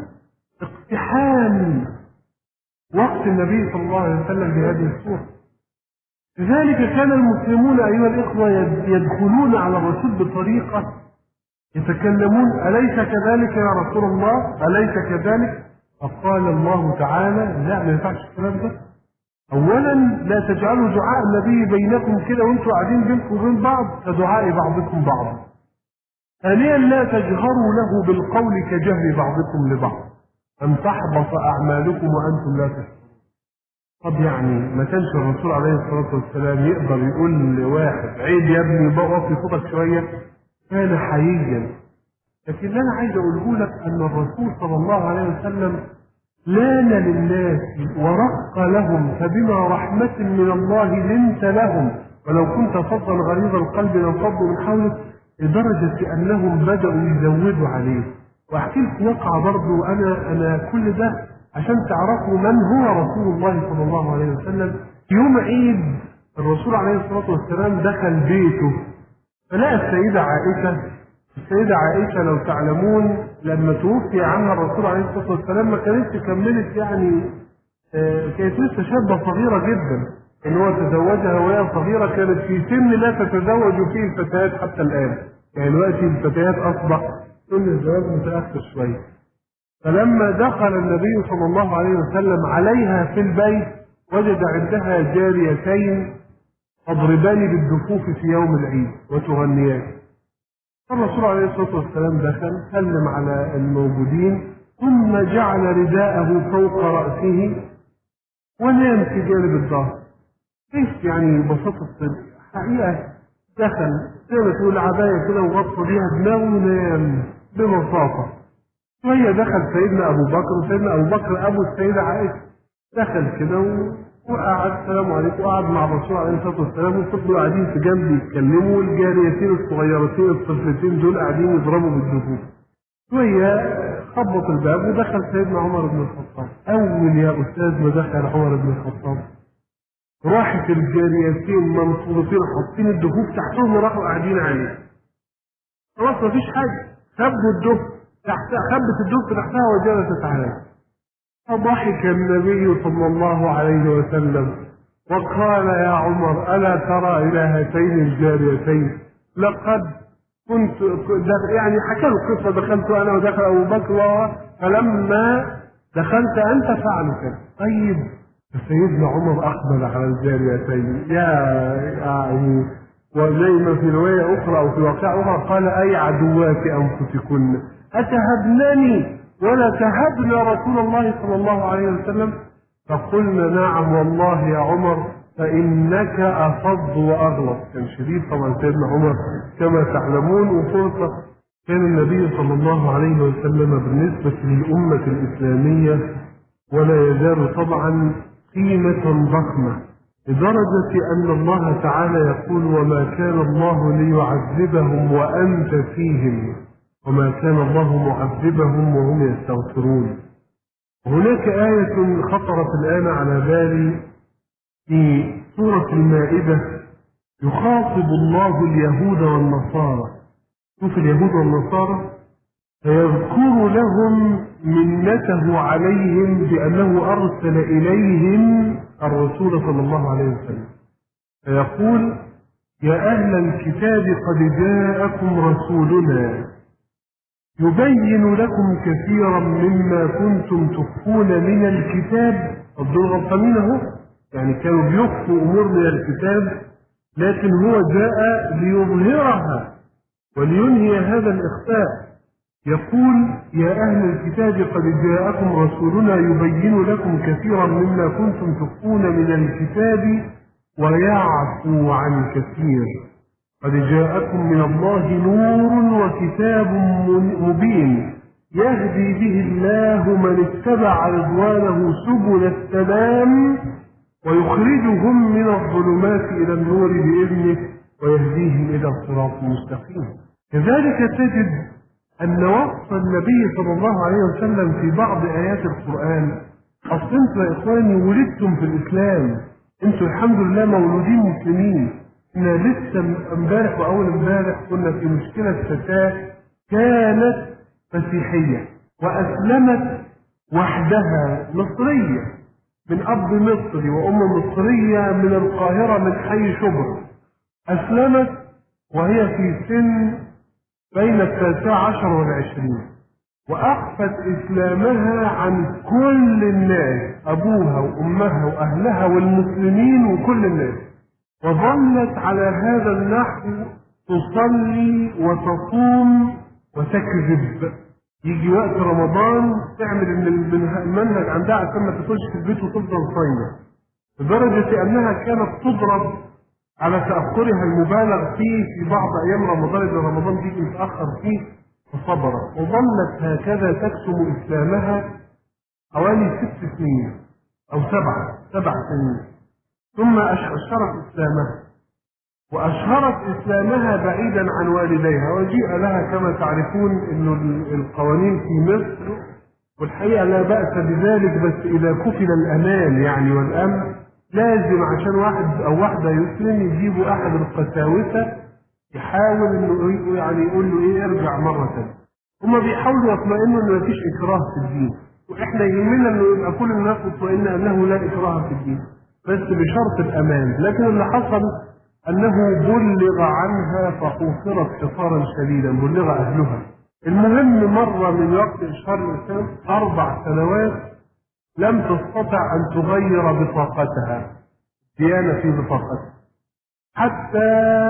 اقتحام وقت النبي صلى الله عليه وسلم بهذه الصورة لذلك كان المسلمون أيها الإخوة يدخلون على الرسول بطريقة يتكلمون أليس كذلك يا رسول الله أليس كذلك فقال الله تعالى لا ما ينفعش الكلام ده أولا لا تجعلوا دعاء النبي بينكم كده وانتم قاعدين بينكم وبين بعض كدعاء بعضكم بعضا ثانيا لا تجهروا له بالقول كجهر بعضكم لبعض أن تحبط أعمالكم وأنتم لا تشعرون طب يعني ما كانش الرسول عليه الصلاة والسلام يقدر يقول لواحد عيب يا ابني بقى في صوتك شوية كان حييا لكن اللي أنا عايز أقوله لك أن الرسول صلى الله عليه وسلم لان للناس ورق لهم فبما رحمة من الله لنت لهم ولو كنت فظا غليظ القلب لانفضوا من حولك لدرجة أنهم بدأوا يزودوا عليه وأحكي لكم وقعة برضه أنا أنا كل ده عشان تعرفوا من هو رسول الله صلى الله عليه وسلم يوم عيد الرسول عليه الصلاة والسلام دخل بيته فلقى السيدة عائشة السيدة عائشة لو تعلمون لما توفي عنها الرسول عليه الصلاة والسلام ما كانتش كملت يعني آه، كانت لسه شابة صغيرة جدا ان هو تزوجها وهي صغيرة كانت في سن لا تتزوج فيه الفتيات حتى الآن يعني دلوقتي الفتيات أصبح سن الزواج متأخر شوية فلما دخل النبي صلى الله عليه وسلم عليها في البيت وجد عندها جاريتين تضربان بالدفوف في يوم العيد وتغنيان الرسول عليه الصلاة والسلام دخل سلم على الموجودين ثم جعل رداءه فوق رأسه ونام في جانب الظهر كيف يعني بساطة الطب حقيقة دخل زي ما تقول عباية كده وغطى بيها دماغه ونام ببساطة شوية دخل سيدنا أبو بكر وسيدنا أبو بكر أبو السيدة عائشة دخل كده و- وقعد السلام عليكم وقعد مع الرسول عليه الصلاة والسلام وفضلوا قاعدين في جنب يتكلموا والجاريتين الصغيرتين الطفلتين دول قاعدين يضربوا بالدفوف شوية خبط الباب ودخل سيدنا عمر بن الخطاب أول يا أستاذ ما دخل عمر بن الخطاب راحت الجاريتين منصورتين حاطين الدفوف تحتهم وراحوا قاعدين عليه خلاص مفيش حاجة خبوا الدف تحت خبت الدف تحتها وجلست عليه فضحك النبي صلى الله عليه وسلم وقال يا عمر ألا ترى إلى هاتين الجاريتين لقد كنت دخ- يعني حكى له القصة دخلت أنا ودخل أبو بكر و- فلما دخلت أنت فعلوا كذا طيب سيدنا عمر أقبل على الجاريتين يا يعني وزي ما في رواية أخرى أو في واقعة أخرى قال أي عدوات أنفسكن أتهبنني ولا تهبن رسول الله صلى الله عليه وسلم فقلنا نعم والله يا عمر فإنك أفض وأغلط كان شديد طبعا سيدنا عمر كما تعلمون وفرصة كان النبي صلى الله عليه وسلم بالنسبة للأمة الإسلامية ولا يزال طبعا قيمة ضخمة لدرجة أن الله تعالى يقول وما كان الله ليعذبهم وأنت فيهم وما كان الله معذبهم وهم يستغفرون هناك آية خطرت الآن على بالي في سورة المائدة يخاطب الله اليهود والنصارى شوف اليهود والنصارى فيذكر لهم منته عليهم بأنه أرسل إليهم الرسول صلى الله عليه وسلم فيقول يا أهل الكتاب قد جاءكم رسولنا يبين لكم كثيرا مما كنتم تخفون من الكتاب طب دول غلطانين اهو يعني كانوا بيخفوا امور من الكتاب لكن هو جاء ليظهرها ولينهي هذا الاخفاء يقول يا اهل الكتاب قد جاءكم رسولنا يبين لكم كثيرا مما كنتم تخفون من الكتاب ويعفو عن كثير قد جاءكم من الله نور وكتاب مبين يهدي به الله من اتبع رضوانه سبل السلام ويخرجهم من الظلمات إلى النور بإذنه ويهديهم إلى الصراط المستقيم كذلك تجد أن وصف النبي صلى الله عليه وسلم في بعض آيات القرآن أصل أنتم يا إخواني ولدتم في الإسلام أنتم الحمد لله مولودين مسلمين إحنا لسه امبارح وأول امبارح كنا في مشكلة فتاة كانت مسيحية وأسلمت وحدها مصرية من أب مصري وأم مصرية من القاهرة من حي شبرا أسلمت وهي في سن بين التاسعة عشر والعشرين وأخفت إسلامها عن كل الناس أبوها وأمها وأهلها والمسلمين وكل الناس وظلت على هذا النحو تصلي وتصوم وتكذب يجي وقت رمضان تعمل ان المنهج عندها عشان ما تخش في البيت وتفضل صايمه لدرجه انها كانت تضرب على تاخرها المبالغ فيه في بعض ايام رمضان اذا رمضان بيجي متاخر فيه فصبرت وظلت هكذا تكتم اسلامها حوالي ست سنين او سبعه سبع سنين ثم اشهرت اسلامها وأشهرت إسلامها بعيدا عن والديها وجيء لها كما تعرفون أن القوانين في مصر والحقيقة لا بأس بذلك بس إذا كفل الأمان يعني والأمن لازم عشان واحد او واحده يسلم يجيبوا احد القساوسه يحاول انه يعني يقول له ايه ارجع مره ثانيه هما بيحاولوا يطمئنوا ان مفيش اكراه في الدين واحنا يهمنا انه يبقى كل الناس مطمئنه انه لا اكراه في الدين بس بشرط الامان لكن اللي حصل انه بلغ عنها فحوصرت حصارا شديدا بلغ اهلها المهم مر من وقت اشهار الاسلام اربع سنوات لم تستطع ان تغير بطاقتها ديانه في بطاقتها حتى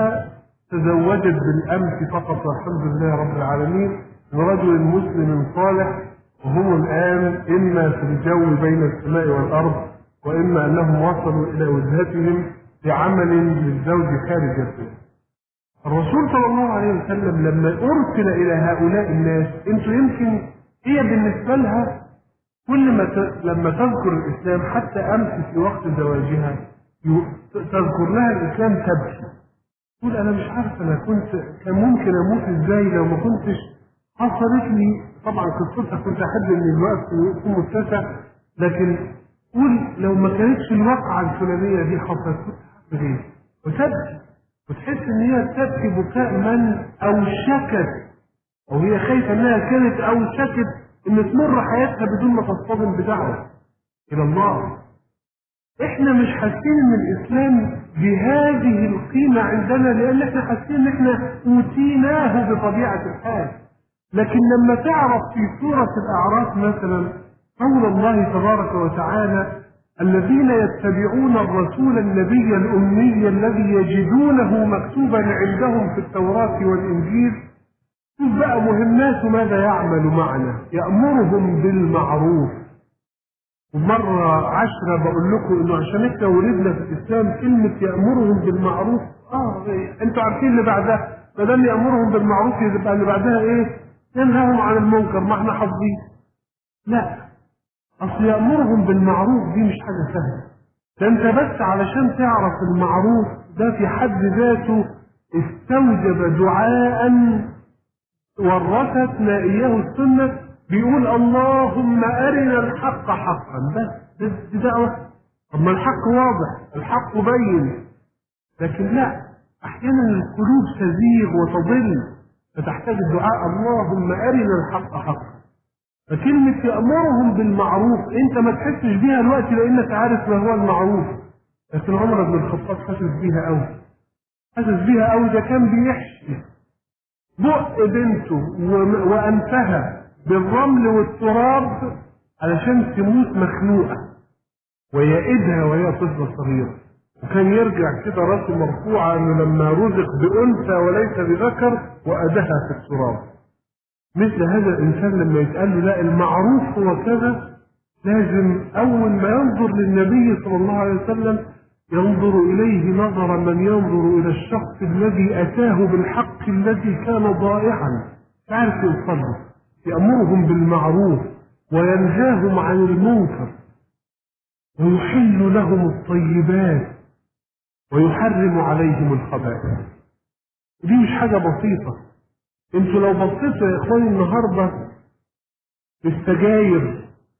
تزوجت بالامس فقط والحمد لله رب العالمين برجل مسلم صالح وهم الان اما في الجو بين السماء والارض واما انهم وصلوا الى وجهتهم بعمل للزوج خارج البيت. الرسول صلى الله عليه وسلم لما ارسل الى هؤلاء الناس انتوا يمكن هي بالنسبه لها كل ما ت... لما تذكر الاسلام حتى امس في وقت زواجها ي... تذكر لها الاسلام تبكي. تقول انا مش عارف انا كنت كان ممكن اموت ازاي لو ما كنتش حصلت لي طبعا قصتها كنت احب ان الوقت يكون متسع لكن قول لو ما كانتش الواقعه الفلانيه دي حصلت كنت هعمل ايه؟ وتبكي وتحس ان هي تبكي بكاء من اوشكت او هي خايفه انها كانت اوشكت ان تمر حياتها بدون ما تصطدم بدعوه الى الله. احنا مش حاسين ان الاسلام بهذه القيمه عندنا لان احنا حاسين ان احنا اوتيناه بطبيعه الحال. لكن لما تعرف في سوره الاعراف مثلا قول الله تبارك وتعالى الذين يتبعون الرسول النبي الأمي الذي يجدونه مكتوبا عندهم في التوراة والإنجيل شوف بقى مهمات ماذا يعمل معنا يأمرهم بالمعروف ومرة عشرة بقول لكم انه عشان احنا ولدنا في الاسلام كلمة يأمرهم بالمعروف اه انتوا عارفين اللي بعدها ما دام يأمرهم بالمعروف يبقى اللي بعدها ايه؟ ينهاهم عن المنكر ما احنا حافظين لا اصل يأمرهم بالمعروف دي مش حاجة سهلة ده انت بس علشان تعرف المعروف ده في حد ذاته استوجب دعاء ورثتنا اياه السنة بيقول اللهم ارنا الحق حقا بس دي دعوة طب ما الحق واضح الحق بين لكن لا احيانا القلوب تزيغ وتضل فتحتاج الدعاء اللهم ارنا الحق حقا فكلمة يأمرهم بالمعروف أنت ما تحسش بيها الوقت لأنك عارف ما هو المعروف لكن عمر بن الخطاب حاسس بيها أوي حاسس بيها أوي ده كان بيحشي بق بنته وأنفها بالرمل والتراب علشان تموت مخنوقة ويئدها وهي طفلة صغيرة وكان يرجع كده راسه مرفوعة انه لما رزق بأنثى وليس بذكر وأدها في التراب مثل هذا الإنسان لما يتقال له لا المعروف هو كذا لازم أول ما ينظر للنبي صلى الله عليه وسلم ينظر إليه نظر من ينظر إلى الشخص الذي أتاه بالحق الذي كان ضائعا تعرف يوصله يأمرهم بالمعروف وينهاهم عن المنكر ويحل لهم الطيبات ويحرم عليهم الخبائث دي مش حاجة بسيطة انتوا لو بصيتوا يا اخواني النهارده السجاير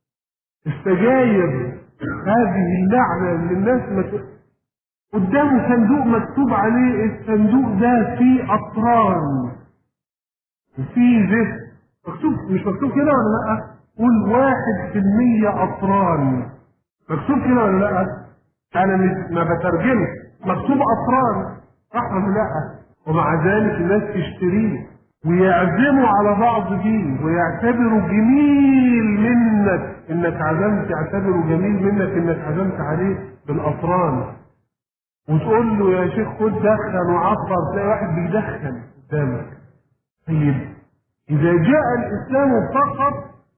السجاير هذه اللعنه اللي الناس مت... قدامه صندوق مكتوب عليه الصندوق ده فيه اطران وفيه زفت مكتوب مش مكتوب كده ولا لا؟ قول واحد في المية أطران مكتوب كده ولا لا؟ أنا مش ما بترجمش مكتوب أطران صح ولا لا؟ ومع ذلك الناس تشتريه ويعزموا على بعض دي ويعتبروا جميل منك انك عزمت يعتبروا جميل منك انك عزمت عليه بالاطران وتقول له يا شيخ خد دخن وعبر تلاقي واحد بيدخن قدامك طيب اذا جاء الاسلام فقط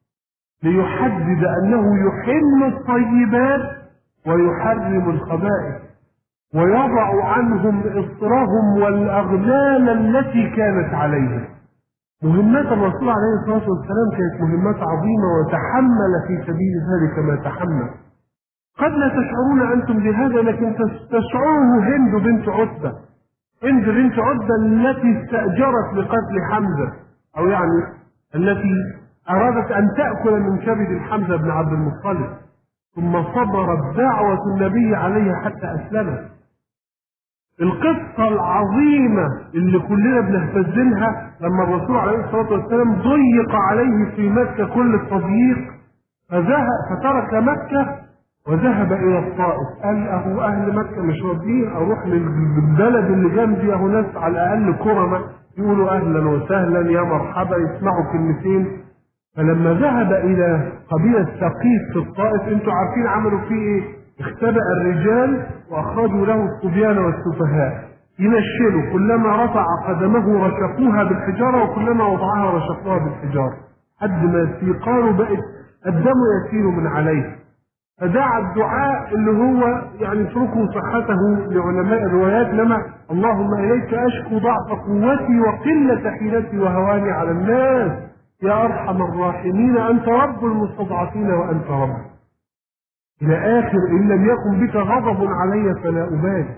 ليحدد انه يحل الطيبات ويحرم الخبائث ويضع عنهم اصرهم والاغلال التي كانت عليهم مهمات الرسول عليه الصلاة والسلام كانت مهمات عظيمة وتحمل في سبيل ذلك ما تحمل قد لا تشعرون أنتم بهذا لكن تشعره هند بنت عتبة هند بنت عتبة التي استأجرت لقتل حمزة أو يعني التي أرادت أن تأكل من كبد حمزة بن عبد المطلب ثم صبرت دعوة النبي عليها حتى أسلمت القصة العظيمة اللي كلنا بنهتز لها لما الرسول عليه الصلاة والسلام ضيق عليه في مكة كل التضييق فذهب فترك مكة وذهب إلى الطائف قال أهو أهل مكة مش راضيين أروح للبلد اللي جنبي أهو ناس على الأقل كرمة يقولوا أهلا وسهلا يا مرحبا يسمعوا كلمتين فلما ذهب إلى قبيلة ثقيف في الطائف أنتوا عارفين عملوا فيه إيه؟ اختبأ الرجال وأخرجوا له الصبيان والسفهاء ينشلوا كلما رفع قدمه رشقوها بالحجارة وكلما وضعها رشقوها بالحجارة حد ما استيقانه بقت الدم يسيل من عليه فدعا الدعاء اللي هو يعني اتركوا صحته لعلماء الروايات لما اللهم اليك اشكو ضعف قوتي وقله حيلتي وهواني على الناس يا ارحم الراحمين انت رب المستضعفين وانت رب الى اخر ان لم يكن بك غضب علي فلا ابالي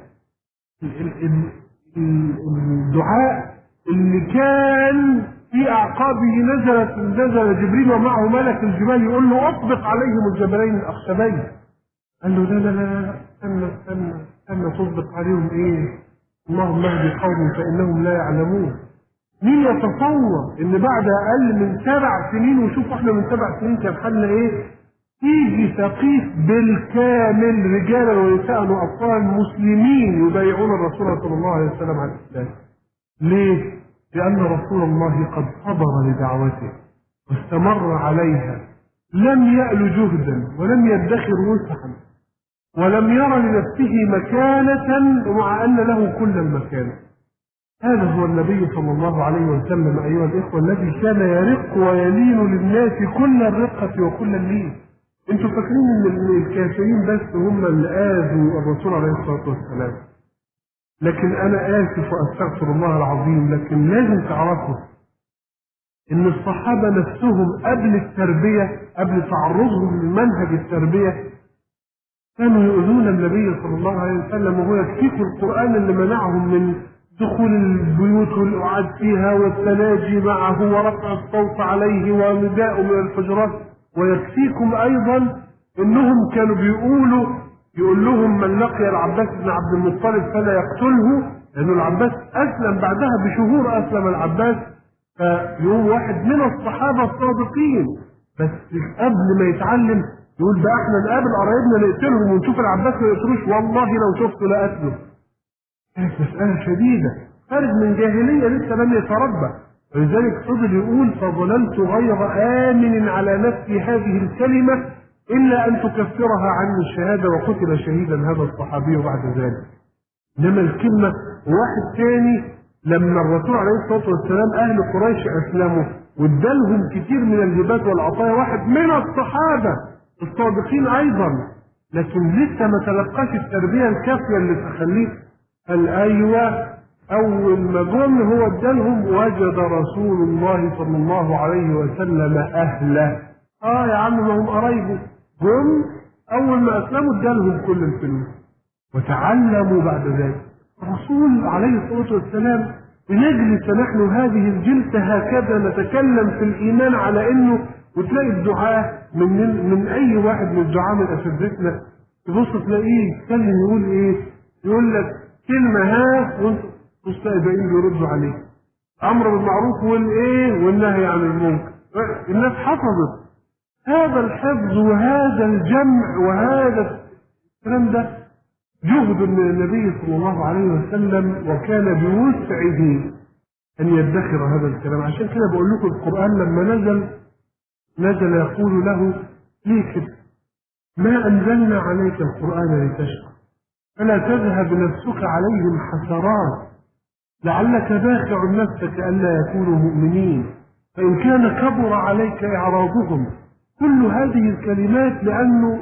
الدعاء اللي كان في اعقابه نزلت نزل جبريل ومعه ملك الجبال يقول له اطبق عليهم الجبلين الاخشبين قال له لا لا لا استنى استنى استنى تطبق عليهم ايه اللهم اهد قوم فانهم لا يعلمون مين يتصور ان بعد اقل من سبع سنين وشوف احنا من سبع سنين كان حالنا ايه تيجي ثقيف بالكامل رجالا ونساء واطفال مسلمين يبايعون الرسول صلى الله عليه وسلم على الاسلام ليه؟ لأن رسول الله قد صبر لدعوته واستمر عليها لم يأل جهدا ولم يدخر وسعا ولم ير لنفسه مكانة مع أن له كل المكان هذا هو النبي صلى الله عليه وسلم أيها الإخوة الذي كان يرق ويلين للناس كل الرقة وكل اللين انتوا فاكرين ان الكافرين بس هم اللي آذوا الرسول عليه الصلاة والسلام لكن انا اسف واستغفر الله العظيم لكن لازم تعرفوا ان الصحابه نفسهم قبل التربيه قبل تعرضهم لمنهج التربيه كانوا يؤذون النبي صلى الله عليه وسلم وهو يكفيكم القران اللي منعهم من دخول البيوت والقعاد فيها والتناجي معه ورفع الصوت عليه ونداء من الحجرات ويكفيكم ايضا انهم كانوا بيقولوا يقول لهم من لقي العباس بن عبد المطلب فلا يقتله لأنه العباس أسلم بعدها بشهور أسلم العباس فيقوم واحد من الصحابة الصادقين بس قبل ما يتعلم يقول بقى احنا نقابل قرايبنا نقتلهم ونشوف العباس ما يقتلوش والله لو شفته لقتله. كانت مسألة شديدة خارج من جاهلية لسه لم يتربى ولذلك فضل يقول فظننت غير آمن على نفسي هذه الكلمة إلا أن تكفرها عني الشهادة وقتل شهيدا هذا الصحابي بعد ذلك إنما الكلمة واحد تاني لما الرسول عليه الصلاة والسلام أهل قريش أسلموا وادالهم كتير من الهبات والعطايا واحد من الصحابة الصادقين أيضا لكن لسه ما تلقاش التربية الكافية اللي تخليه قال أيوة أول ما جم هو ادالهم وجد رسول الله صلى الله عليه وسلم أهله اه يا عم ما هم قرايبه جم اول ما اسلموا ادالهم كل الفلوس وتعلموا بعد ذلك الرسول عليه الصلاه والسلام لنجلس نحن هذه الجلسه هكذا نتكلم في الايمان على انه وتلاقي الدعاء من من اي واحد من الدعاء من اساتذتنا تبص تلاقيه يتكلم يقول ايه؟ يقول لك كلمه ها وانت تبص تلاقي الباقيين بيردوا عليه امر بالمعروف والايه؟ والنهي عن المنكر الناس حفظت هذا الحفظ وهذا الجمع وهذا الكلام ده جهد من النبي صلى الله عليه وسلم وكان بوسعه ان يدخر هذا الكلام عشان كده بقول لكم القران لما نزل نزل يقول له ليه كده ما انزلنا عليك القران لتشقى فلا تذهب نفسك عليهم حسرات لعلك باخع نفسك الا يكونوا مؤمنين فان كان كبر عليك اعراضهم كل هذه الكلمات لأنه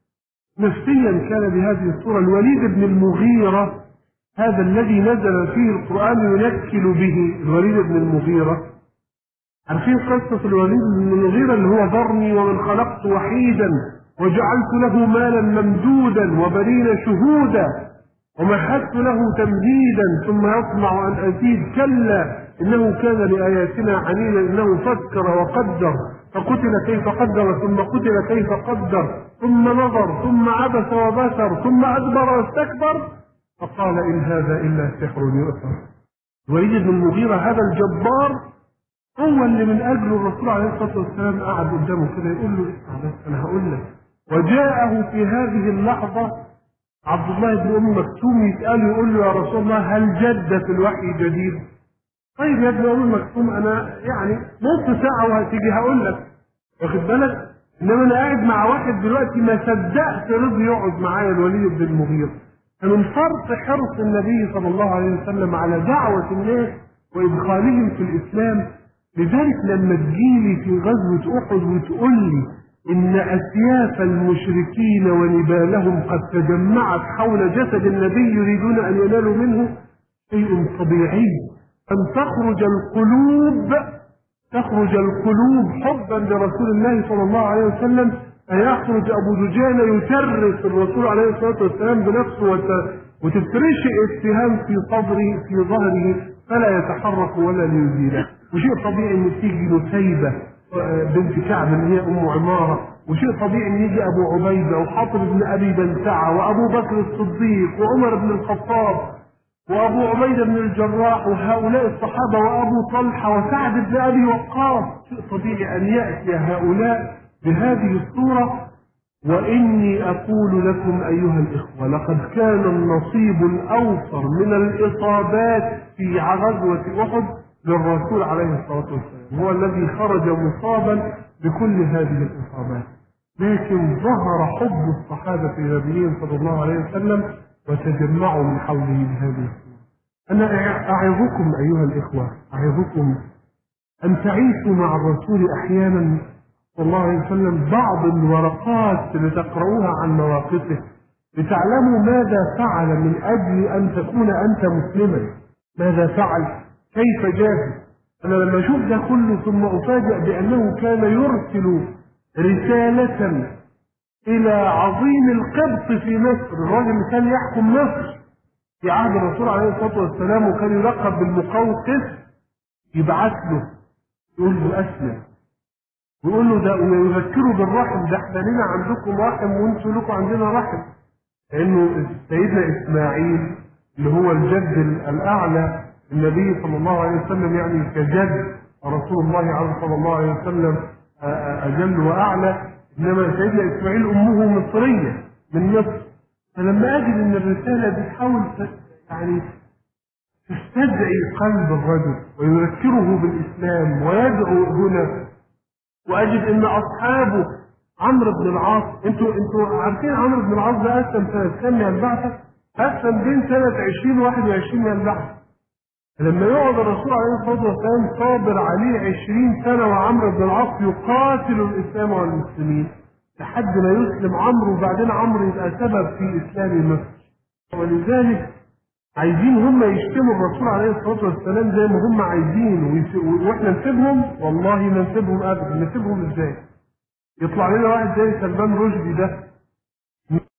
نفسيا كان بهذه الصورة الوليد بن المغيرة هذا الذي نزل فيه القرآن ينكل به الوليد بن المغيرة عارفين قصة الوليد بن المغيرة اللي هو ذرني ومن خلقت وحيدا وجعلت له مالا ممدودا وبنين شهودا ومهدت له تمهيدا ثم يطمع أن أزيد كلا إنه كان لآياتنا عنينا إنه فكر وقدر فقتل كيف قدر ثم قتل كيف قدر ثم نظر ثم عبس وبشر ثم أدبر واستكبر فقال إن هذا إلا سحر يؤثر وليد بن المغيرة هذا الجبار هو اللي من أجله الرسول عليه الصلاة والسلام قعد قدامه كده يقول له اسمع بس أنا هقول لك وجاءه في هذه اللحظة عبد الله بن أم مكتوم يسأله يقول له يا رسول الله هل جد في الوحي جديد؟ طيب يا ابن أم مكتوم أنا يعني نص ساعة وهتيجي هقول لك واخد بالك؟ إنما أنا قاعد مع واحد دلوقتي ما صدقت رضي يقعد معايا الوليد بن المغيرة فمن فرط حرص النبي صلى الله عليه وسلم على دعوة الناس وإدخالهم في الإسلام لذلك لما تجيلي في غزوة أحد وتقول لي إن أسياف المشركين ونبالهم قد تجمعت حول جسد النبي يريدون أن ينالوا منه شيء طبيعي أن تخرج القلوب تخرج القلوب حبا لرسول الله صلى الله عليه وسلم فيخرج أبو دجانة يترس الرسول عليه الصلاة والسلام بنفسه وت- وتفترش اتهام في صدره في ظهره فلا يتحرك ولا ليزيله وشيء طبيعي ان تيجي نسيبة آه، بنت كعب اللي هي ام عمارة وشيء طبيعي ان يجي ابو عبيدة وحاطب بن ابي بلتعة وابو بكر الصديق وعمر بن الخطاب وابو عبيدة بن الجراح وهؤلاء الصحابة وابو طلحة وسعد بن ابي وقاص شيء طبيعي ان يأتي هؤلاء بهذه الصورة وإني أقول لكم أيها الإخوة لقد كان النصيب الأوفر من الإصابات في غزوة أحد للرسول عليه الصلاة والسلام هو الذي خرج مصابا بكل هذه الإصابات لكن ظهر حب الصحابة لنبيهم صلى الله عليه وسلم وتجمعوا من حوله بهذه الصورة أنا أعظكم أيها الإخوة أعظكم أن تعيشوا مع الرسول أحيانا صلى الله عليه وسلم بعض الورقات اللي تقرؤوها عن مواقفه لتعلموا ماذا فعل من أجل أن تكون أنت مسلما ماذا فعل كيف جاهد أنا لما أشوف ده كله ثم أفاجأ بأنه كان يرسل رسالة إلى عظيم القبط في مصر الراجل اللي كان يحكم مصر في عهد الرسول عليه الصلاة والسلام وكان يلقب بالمقوقس يبعث له يقول له أسلم ويقول له ده ويذكره بالرحم ده احنا لنا عندكم رحم وانتوا لكم عندنا رحم لانه سيدنا اسماعيل اللي هو الجد الاعلى النبي صلى الله عليه وسلم يعني كجد رسول الله صلى الله عليه وسلم اجل واعلى انما سيدنا اسماعيل امه مصريه من مصر فلما اجد ان الرساله بتحاول يعني تستدعي قلب الرجل ويذكره بالاسلام ويدعو هنا واجد ان اصحابه عمرو بن العاص انتوا انتوا عارفين عمرو بن العاص ده اسلم سنه كام من البعثه؟ اسلم بين سنه 20 و 21 من البعثه. لما يقعد الرسول عليه الصلاه والسلام صابر عليه 20 سنه وعمرو بن العاص يقاتل الاسلام والمسلمين لحد ما يسلم عمرو وبعدين عمرو يبقى سبب في اسلام مصر. ولذلك عايزين هم يشتموا الرسول عليه الصلاه والسلام زي ما هم عايزين ويس- واحنا نسيبهم والله ما نسيبهم ابدا نسيبهم ازاي؟ يطلع لنا واحد زي سلمان رشدي ده